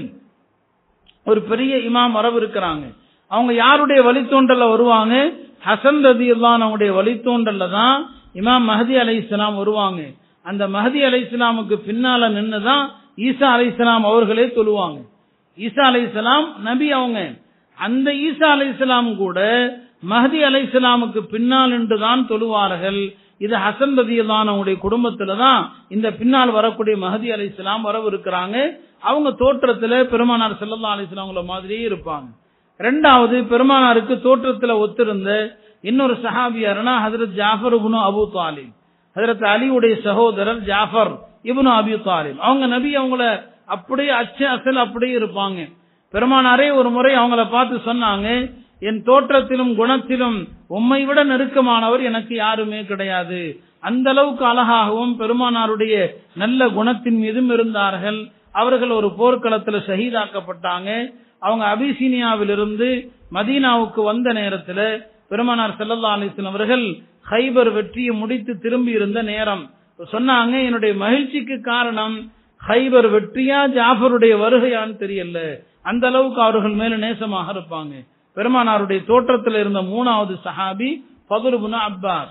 ஒரு பெரிய இமாம் வரவு இருக்கிறாங்க அவங்க யாருடைய வழித்தோண்டல்ல வருவாங்க ஹசன் ரதி அவங்களுடைய வழித்தோண்டல்ல தான் இமாம் மஹதி அலை இஸ்லாம் வருவாங்க அந்த மஹதி அலை இஸ்லாமுக்கு பின்னால நின்னுதான் ஈசா அலை இஸ்லாம் அவர்களே சொல்லுவாங்க ஈசா அலை இஸ்லாம் நபி அவங்க அந்த ஈசா அலை இஸ்லாம் கூட மஹதி அலை இஸ்லாமுக்கு பின்னால் நின்று தான் தொழுவார்கள் இது ஹசன் ரதியல்லான் அவங்களுடைய குடும்பத்துல தான் இந்த பின்னால் வரக்கூடிய மஹதி அலை இஸ்லாம் வரவிருக்கிறாங்க அவங்க தோற்றத்துல பெருமானார் செல்லல்லா அலை இஸ்லாங்கள மாதிரியே இருப்பாங்க ரெண்டாவது பெருமானாருக்கு தோற்றத்துல ஒத்திருந்த இன்னொரு சஹாபியாருனா ஹதரத் ஜாஃபர் இப்னு அபு தாலிப் ஹதரத் அலியுடைய சகோதரர் ஜாஃபர் இப்னு அபி தாலிப் அவங்க நபி அவங்கள அப்படியே அச்சு அசல் அப்படியே இருப்பாங்க பெருமானாரே ஒரு முறை அவங்கள பார்த்து சொன்னாங்க என் தோற்றத்திலும் குணத்திலும் உம்மை விட நெருக்கமானவர் எனக்கு யாருமே கிடையாது அந்த அளவுக்கு அழகாகவும் பெருமானாருடைய நல்ல குணத்தின் மீதும் இருந்தார்கள் அவர்கள் ஒரு போர்க்களத்துல ஷஹீதாக்கப்பட்டாங்க அவங்க அபிசீனியாவிலிருந்து மதீனாவுக்கு வந்த நேரத்துல பெருமானார் செல்லல்லா அலிஸ்லாம் அவர்கள் ஹைபர் வெற்றியை முடித்து திரும்பி இருந்த நேரம் சொன்னாங்க என்னுடைய மகிழ்ச்சிக்கு காரணம் ஹைபர் வெற்றியா ஜாஃபருடைய வருகையான்னு தெரியல அந்த அளவுக்கு அவர்கள் மேல நேசமாக இருப்பாங்க பெருமானாருடைய தோற்றத்தில் இருந்த மூணாவது சஹாபி பதுருபுன அப்பாஸ்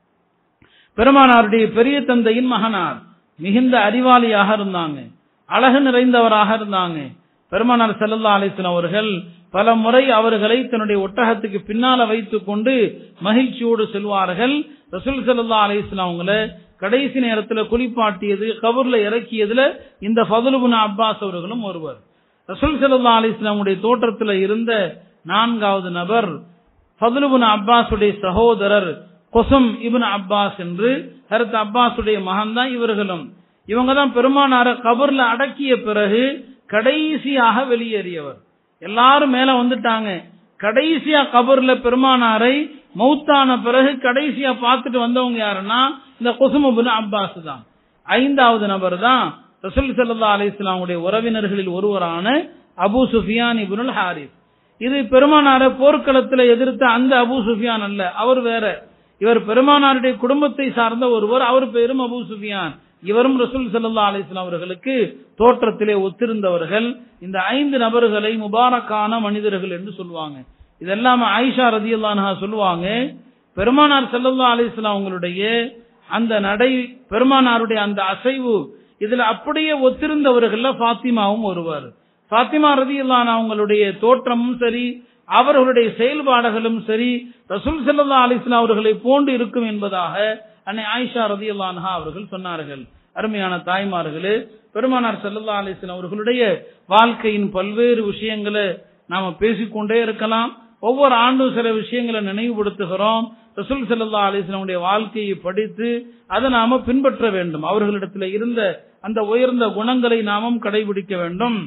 பெருமானாருடைய பெரிய தந்தையின் மகனார் மிகுந்த அறிவாளியாக இருந்தாங்க அழகு நிறைந்தவராக இருந்தாங்க பெருமானார் செல்லல்லா அலிஸ்லாம் அவர்கள் பல முறை அவர்களை தன்னுடைய ஒட்டகத்துக்கு பின்னால வைத்துக் கொண்டு மகிழ்ச்சியோடு செல்வார்கள் ரசூல் செல்லல்லா அலிஸ்லாம் அவங்கள கடைசி நேரத்துல குளிப்பாட்டியது கபூர்ல இறக்கியதுல இந்த ஃபதுலுபுன் அப்பாஸ் அவர்களும் ஒருவர் ரசூல் செல்லல்லா அலிஸ்லாமுடைய தோற்றத்துல இருந்த நான்காவது நபர் ஃபதுலுபுன் அப்பாஸுடைய சகோதரர் கொசம் இபின் அப்பாஸ் என்று ஹரத் அப்பாஸுடைய மகன் தான் இவர்களும் இவங்க தான் பெருமானார கபர்ல அடக்கிய பிறகு கடைசியாக வெளியேறியவர் எல்லாரும் மேல வந்துட்டாங்க கடைசியா கபர்ல பெருமானாரை மௌத்தான பிறகு கடைசியா பார்த்துட்டு வந்தவங்க யாருன்னா இந்த கொசுமபுன் அப்பாஸ் தான் ஐந்தாவது நபர் தான் ரசூல் சல்லா அலி இஸ்லாமுடைய உறவினர்களில் ஒருவரான அபு சுஃபியான் இபுனுல் ஹாரிஸ் இது பெருமானார போர்க்களத்துல எதிர்த்த அந்த அபு சுஃபியான் அல்ல அவர் வேற இவர் பெருமானாருடைய குடும்பத்தை சார்ந்த ஒருவர் அவர் பேரும் அபு சுஃபியான் இவரும் ரசூல் சல்லா அலிஸ்லாம் அவர்களுக்கு தோற்றத்திலே ஒத்திருந்தவர்கள் இந்த ஐந்து நபர்களை முபாரக்கான மனிதர்கள் என்று சொல்லுவாங்க இதெல்லாம் ஆயிஷா ரதி சொல்லுவாங்க பெருமானார் செல்லல்லா அலிஸ்லாம் அவங்களுடைய அந்த நடை பெருமானாருடைய அந்த அசைவு இதுல அப்படியே ஒத்திருந்தவர்கள்ல பாத்திமாவும் ஒருவர் பாத்திமா ரதி அவங்களுடைய தோற்றமும் சரி அவர்களுடைய செயல்பாடுகளும் சரி ரசூல் செல்லல்லா அலிஸ்லாம் அவர்களை போன்று இருக்கும் என்பதாக அன்னை ஆயிஷா ரதி அல்லான்ஹா அவர்கள் சொன்னார்கள் அருமையான தாய்மார்களே பெருமானார் செல்லல்லா அலிஸ்லாம் அவர்களுடைய வாழ்க்கையின் பல்வேறு விஷயங்களை நாம பேசிக்கொண்டே இருக்கலாம் ஒவ்வொரு ஆண்டும் சில விஷயங்களை நினைவுபடுத்துகிறோம் ரசூல் செல்லல்லா அலிஸ்லாமுடைய வாழ்க்கையை படித்து அதை நாம பின்பற்ற வேண்டும் அவர்களிடத்தில் இருந்த அந்த உயர்ந்த குணங்களை நாமும் கடைபிடிக்க வேண்டும்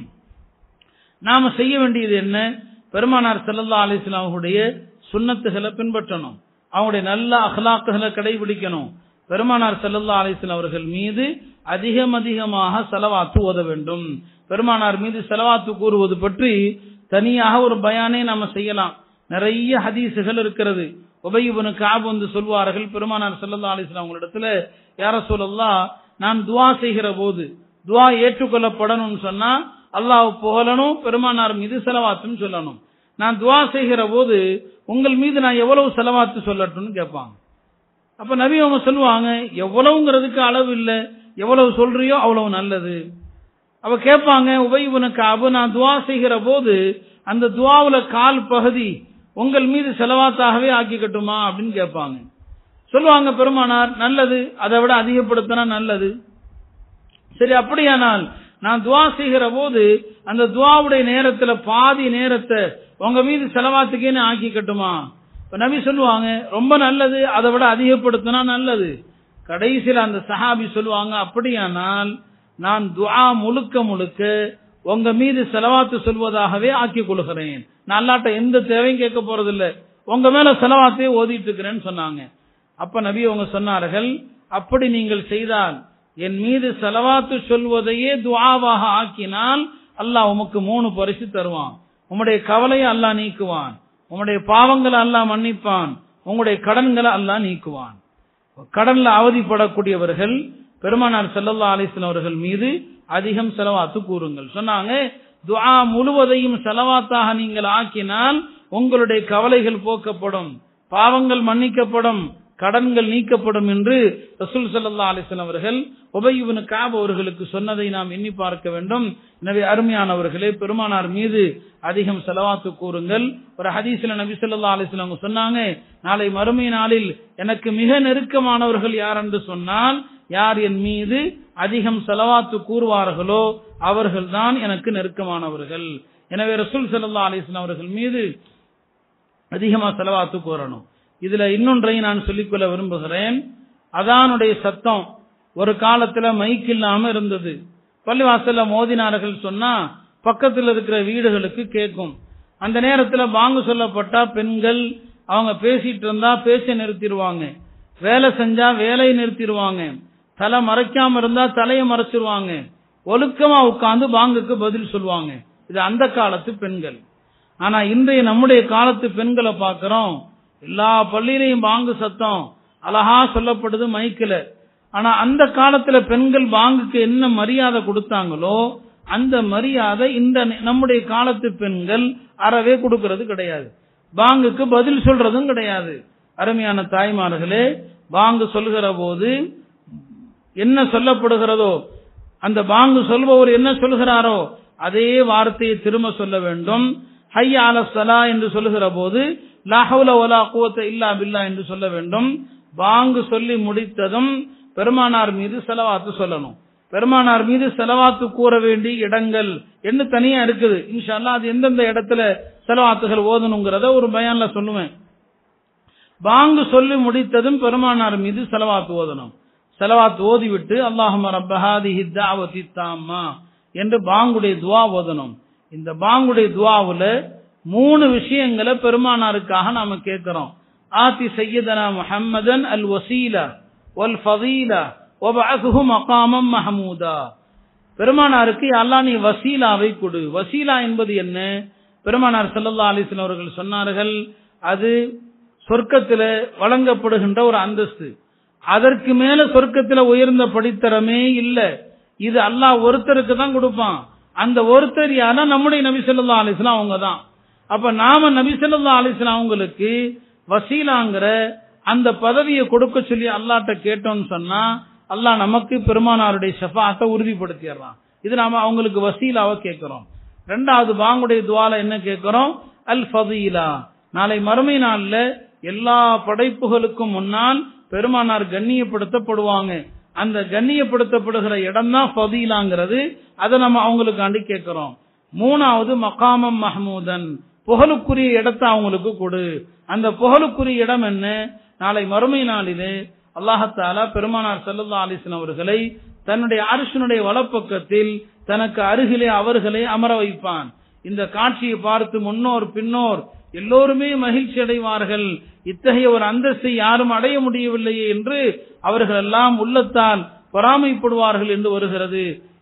நாம செய்ய வேண்டியது என்ன பெருமானார் செல்லல்லா அலிஸ்லாமுடைய சுண்ணத்துகளை பின்பற்றணும் அவங்களுடைய நல்ல அகலாக்குகளை கடைபிடிக்கணும் பெருமானார் செல்லல்லா அலிஸ்லாம் அவர்கள் மீது அதிகம் அதிகமாக செலவாத்து ஓத வேண்டும் பெருமானார் மீது செலவாத்து கூறுவது பற்றி தனியாக ஒரு பயானே நாம செய்யலாம் நிறைய ஹதீசுகள் இருக்கிறது உபயுபனு காப் வந்து சொல்வார்கள் பெருமானார் ஸல்லல்லாஹு அலைஹி வஸல்லம் உங்களிடத்துல யார சொல்லலாம் நான் துஆ செய்கிற போது துஆ ஏற்றுக்கொள்ளப்படணும்னு சொன்னா அல்லாஹ் புகழணும் பெருமானார் மீது செலவாத்தும் சொல்லணும் நான் துஆ செய்கிற போது உங்கள் மீது நான் எவ்வளவு செலவாத்து சொல்லட்டும்னு கேட்பாங்க அப்ப நபி அவங்க சொல்லுவாங்க எவ்வளவுங்கிறதுக்கு அளவு இல்லை எவ்வளவு சொல்றியோ அவ்வளவு நல்லது அவ கேட்பாங்க உபயுபனுக்கு அபு நான் துவா செய்கிற போது அந்த துவாவுல கால் பகுதி உங்கள் மீது செலவாத்தாகவே ஆக்கிக்கட்டுமா அப்படின்னு கேட்பாங்க சொல்லுவாங்க பெருமானார் நல்லது அதை விட அதிகப்படுத்தினா நல்லது சரி அப்படியானால் நான் துவா செய்கிற போது அந்த துவாவுடைய நேரத்துல பாதி நேரத்தை உங்க மீது செலவாத்துக்கேன்னு ஆக்கிக்கட்டுமா இப்ப நபி சொல்லுவாங்க ரொம்ப நல்லது அதை விட அதிகப்படுத்தினா நல்லது கடைசியில் அந்த சஹாபி சொல்லுவாங்க அப்படியானால் நான் துஆ முழுக்க முழுக்க உங்க மீது செலவாத்து சொல்வதாகவே ஆக்கிக் கொள்கிறேன் நான் அல்லாட்ட எந்த தேவையும் கேட்க போறதில்ல உங்க மேல செலவாத்தையே ஓதிட்டு இருக்கிறேன்னு சொன்னாங்க அப்ப நபி அவங்க சொன்னார்கள் அப்படி நீங்கள் செய்தால் என் மீது செலவாத்து சொல்வதையே துஆவாக ஆக்கினால் அல்லாஹ் உமக்கு மூணு பரிசு தருவான் உம்முடைய கவலையை அல்லாஹ் நீக்குவான் உம்முடைய பாவங்களை அல்லாஹ் மன்னிப்பான் உங்களுடைய கடன்களை அல்லாஹ் நீக்குவான் கடன்ல அவதிப்படக்கூடியவர்கள் பெருமானார் ஸல்லல்லாஹு அலைஹி வஸல்லம் அவர்கள் மீது அதிகம் செலவாத்து கூறுங்கள் சொன்னாங்க துஆ முழுவதையும் செலவாத்தாக நீங்கள் ஆக்கினால் உங்களுடைய கவலைகள் போக்கப்படும் பாவங்கள் மன்னிக்கப்படும் கடன்கள் நீக்கப்படும் என்று ரசூல் ஸல்லல்லாஹு அலைஹி வஸல்லம் அவர்கள் உபய் இப்னு காப் அவர்களுக்கு சொன்னதை நாம் எண்ணி பார்க்க வேண்டும் எனவே அருமையானவர்களே பெருமானார் மீது அதிகம் செலவாத்து கூறுங்கள் ஒரு ஹதீஸ்ல நபி ஸல்லல்லாஹு அலைஹி வஸல்லம் அவங்க சொன்னாங்க நாளை மறுமை நாளில் எனக்கு மிக நெருக்கமானவர்கள் யார் என்று சொன்னால் யார் என் மீது அதிகம் செலவாத்து கூறுவார்களோ அவர்கள்தான் எனக்கு நெருக்கமானவர்கள் எனவே ரசூல் ஸல்லல்லாஹு அலைஹி வஸல்லம் அவர்கள் மீது அதிகமா செலவாத்து கூறணும் இதுல இன்னொன்றையும் நான் சொல்லிக்கொள்ள விரும்புகிறேன் அதானுடைய சத்தம் ஒரு காலத்துல மைக் இல்லாம இருந்தது பள்ளிவாசல்ல மோதினார்கள் சொன்னா பக்கத்துல இருக்கிற வீடுகளுக்கு கேட்கும் அந்த நேரத்துல பாங்கு சொல்லப்பட்டா பெண்கள் அவங்க பேசிட்டு இருந்தா பேச நிறுத்திடுவாங்க வேலை செஞ்சா வேலையை நிறுத்திடுவாங்க தலை மறைக்காம இருந்தா தலையை மறைச்சிருவாங்க ஒழுக்கமா உட்கார்ந்து பாங்குக்கு பதில் சொல்லுவாங்க இது அந்த காலத்து பெண்கள் ஆனா இன்றைய நம்முடைய காலத்து பெண்களை பார்க்கிறோம் எல்லா பள்ளியிலையும் பாங்கு சத்தம் அழகா சொல்லப்படுது மைக்கில் ஆனா அந்த காலத்துல பெண்கள் பாங்குக்கு என்ன மரியாதை கொடுத்தாங்களோ அந்த மரியாதை இந்த நம்முடைய காலத்து பெண்கள் அறவே கொடுக்கறது கிடையாது பாங்குக்கு பதில் சொல்றதும் கிடையாது அருமையான தாய்மார்களே பாங்கு சொல்கிற போது என்ன சொல்லப்படுகிறதோ அந்த பாங்கு சொல்பவர் என்ன சொல்கிறாரோ அதே வார்த்தையை திரும்ப சொல்ல வேண்டும் ஹைய ஆல சலா என்று சொல்லுகிற போது லாஹவுல ஒலா குவத்த இல்லா பில்லா என்று சொல்ல வேண்டும் பாங்கு சொல்லி முடித்ததும் பெருமானார் மீது செலவாத்து சொல்லணும் பெருமானார் மீது செலவாத்து கூற வேண்டிய இடங்கள் என்ன தனியா இருக்குது இன்ஷால்லா அது எந்தெந்த இடத்துல செலவாத்துகள் ஓதணுங்கிறத ஒரு பயான்ல சொல்லுவேன் பாங்கு சொல்லி முடித்ததும் பெருமானார் மீது செலவாத்து ஓதணும் செலவாத்து ஓதிவிட்டு அல்லாஹும ரப்பஹாதி ஹித்தாவதி தாம்மா என்று பாங்குடைய துவா ஓதணும் இந்த பாங்குடைய துவாவுல மூணு விஷயங்களை பெருமானாருக்காக நாம கேட்கிறோம் ஆதி சையதனா முஹம்மதன் அல் வசீலா ஒல் ஃபதீலா ஒபஅகுஹு மகாமம் மஹமூதா பெருமானாருக்கு அல்லாஹ் நீ வசீலாவை கொடு வசீலா என்பது என்ன பெருமானார் ஸல்லல்லாஹு அலைஹி வஸல்லம் அவர்கள் சொன்னார்கள் அது சொர்க்கத்தில் வழங்கப்படுகின்ற ஒரு அந்தஸ்து அதற்கு மேல சொர்க்கத்தில் உயர்ந்த படித்தரமே இல்ல இது அல்லாஹ் ஒருத்தருக்கு தான் கொடுப்பான் அந்த ஒருத்தர் யாரா நம்முடைய நபி ஸல்லல்லாஹு அலைஹி வஸல்லம் அவங்க தான் அப்ப நாம நபி ஸல்லல்லாஹு அலைஹி வஸல்லம் அவங்களுக்கு வசீலாங்கிற அந்த பதவியை கொடுக்க சொல்லி அல்லாட்ட கேட்டோம்னு சொன்னா அல்லாஹ் நமக்கு பெருமானாருடைய ஷஃபாத்தை உறுதிப்படுத்திடுறான் இது நாம அவங்களுக்கு வசீலாவை கேட்கிறோம் ரெண்டாவது பாங்குடைய துவால என்ன கேட்கிறோம் அல் ஃபதீலா நாளை மறுமை நாள்ல எல்லா படைப்புகளுக்கும் முன்னால் பெருமானார் கண்ணியப்படுத்தப்படுவாங்க அந்த கண்ணியப்படுத்தப்படுகிற இடம் தான் ஃபதீலாங்கிறது அதை நம்ம அவங்களுக்காண்டி கேட்கிறோம் மூணாவது மகாமம் மஹமூதன் புகழுக்குரிய இடத்தை அவங்களுக்கு கொடு அந்த புகழுக்குரிய இடம் என்ன நாளை மறுமை நாளிலே அல்லாஹத்தாலா பெருமானார் சல்லல்லா அலிஸ்லாம் அவர்களை தன்னுடைய அரசனுடைய வலப்பக்கத்தில் தனக்கு அருகிலே அவர்களை அமர வைப்பான் இந்த காட்சியை பார்த்து முன்னோர் பின்னோர் எல்லோருமே மகிழ்ச்சி அடைவார்கள் இத்தகைய ஒரு அந்தஸ்தை யாரும் அடைய முடியவில்லையே என்று அவர்கள் எல்லாம் உள்ளத்தால் பொறாமைப்படுவார்கள் என்று வருகிறது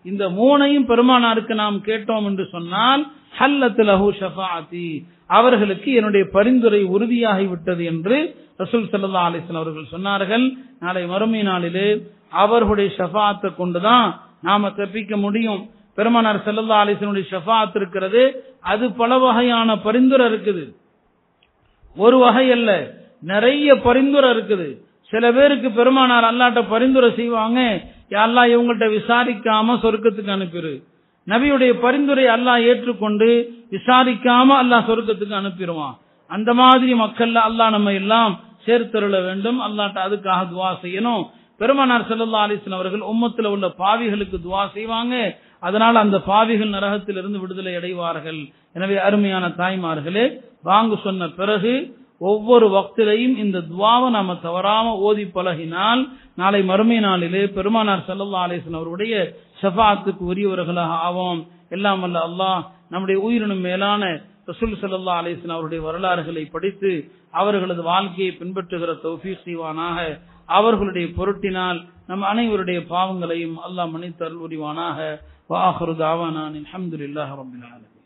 இந்த மூணையும் பெருமானாருக்கு நாம் கேட்டோம் என்று சொன்னால் ஹல்லத் லஹு ஷஃபாஅத்தி அவர்களுக்கு என்னுடைய பரிந்துரை உறுதியாகி விட்டது என்று ரசூல் ஸல்லல்லாஹு அலைஹி வஸல்லம் அவர்கள் சொன்னார்கள் நாளை மறுமை நாளிலே அவர்களுடைய ஷஃபாத்தை கொண்டுதான் நாம தப்பிக்க முடியும் பெருமானார் ஸல்லல்லாஹு அலைஹி வஸல்லம் ஷஃபாத் இருக்கிறது அது பல வகையான பரிந்துரை இருக்குது ஒரு வகை அல்ல நிறைய பரிந்துரை இருக்குது சில பேருக்கு பெருமானார் அல்லாட்ட பரிந்துரை செய்வாங்க அல்லா இவங்கள்ட்ட விசாரிக்காம சொர்க்கத்துக்கு அனுப்பிடு நபியுடைய பரிந்துரை அல்லாஹ் ஏற்றுக்கொண்டு விசாரிக்காம அல்லாஹ் சொர்க்கத்துக்கு அனுப்பிடுவான் அந்த மாதிரி மக்கள்ல அல்லாஹ் நம்ம எல்லாம் சேர்த்தருள வேண்டும் அல்லாட்ட அதுக்காக துவா செய்யணும் பெருமானார் ஸல்லல்லாஹு அலைஹி வஸல்லம் அவர்கள் உம்மத்துல உள்ள பாவிகளுக்கு துவா செய்வாங்க அதனால அந்த பாவிகள் நரகத்திலிருந்து விடுதலை அடைவார்கள் எனவே அருமையான தாய்மார்களே வாங்கு சொன்ன பிறகு ஒவ்வொரு வக்திலையும் இந்த துவாவை நாம தவறாம ஓதி பழகினால் நாளை மறுமை நாளிலே பெருமானார் ஸல்லல்லாஹு அலைஹி வஸல்லம் அவருடைய ஷஃபாத்துக்கு உரியவர்களாக ஆவோம் எல்லாம் வல்ல அல்லாஹ் நம்முடைய உயிரினும் மேலான ரசூல் ஸல்லல்லாஹு அலைஹி வஸல்லம் அவருடைய வரலாறுகளை படித்து அவர்களது வாழ்க்கையை பின்பற்றுகிற தௌஃபீக் செய்வானாக அவர்களுடைய பொருட்டினால் நம் அனைவருடைய பாவங்களையும் அல்லாஹ் மன்னித்தருள் புரிவானாக வாஹரு தாவானான் அல்ஹம்துலில்லாஹி ரப்பில் ஆலமீன்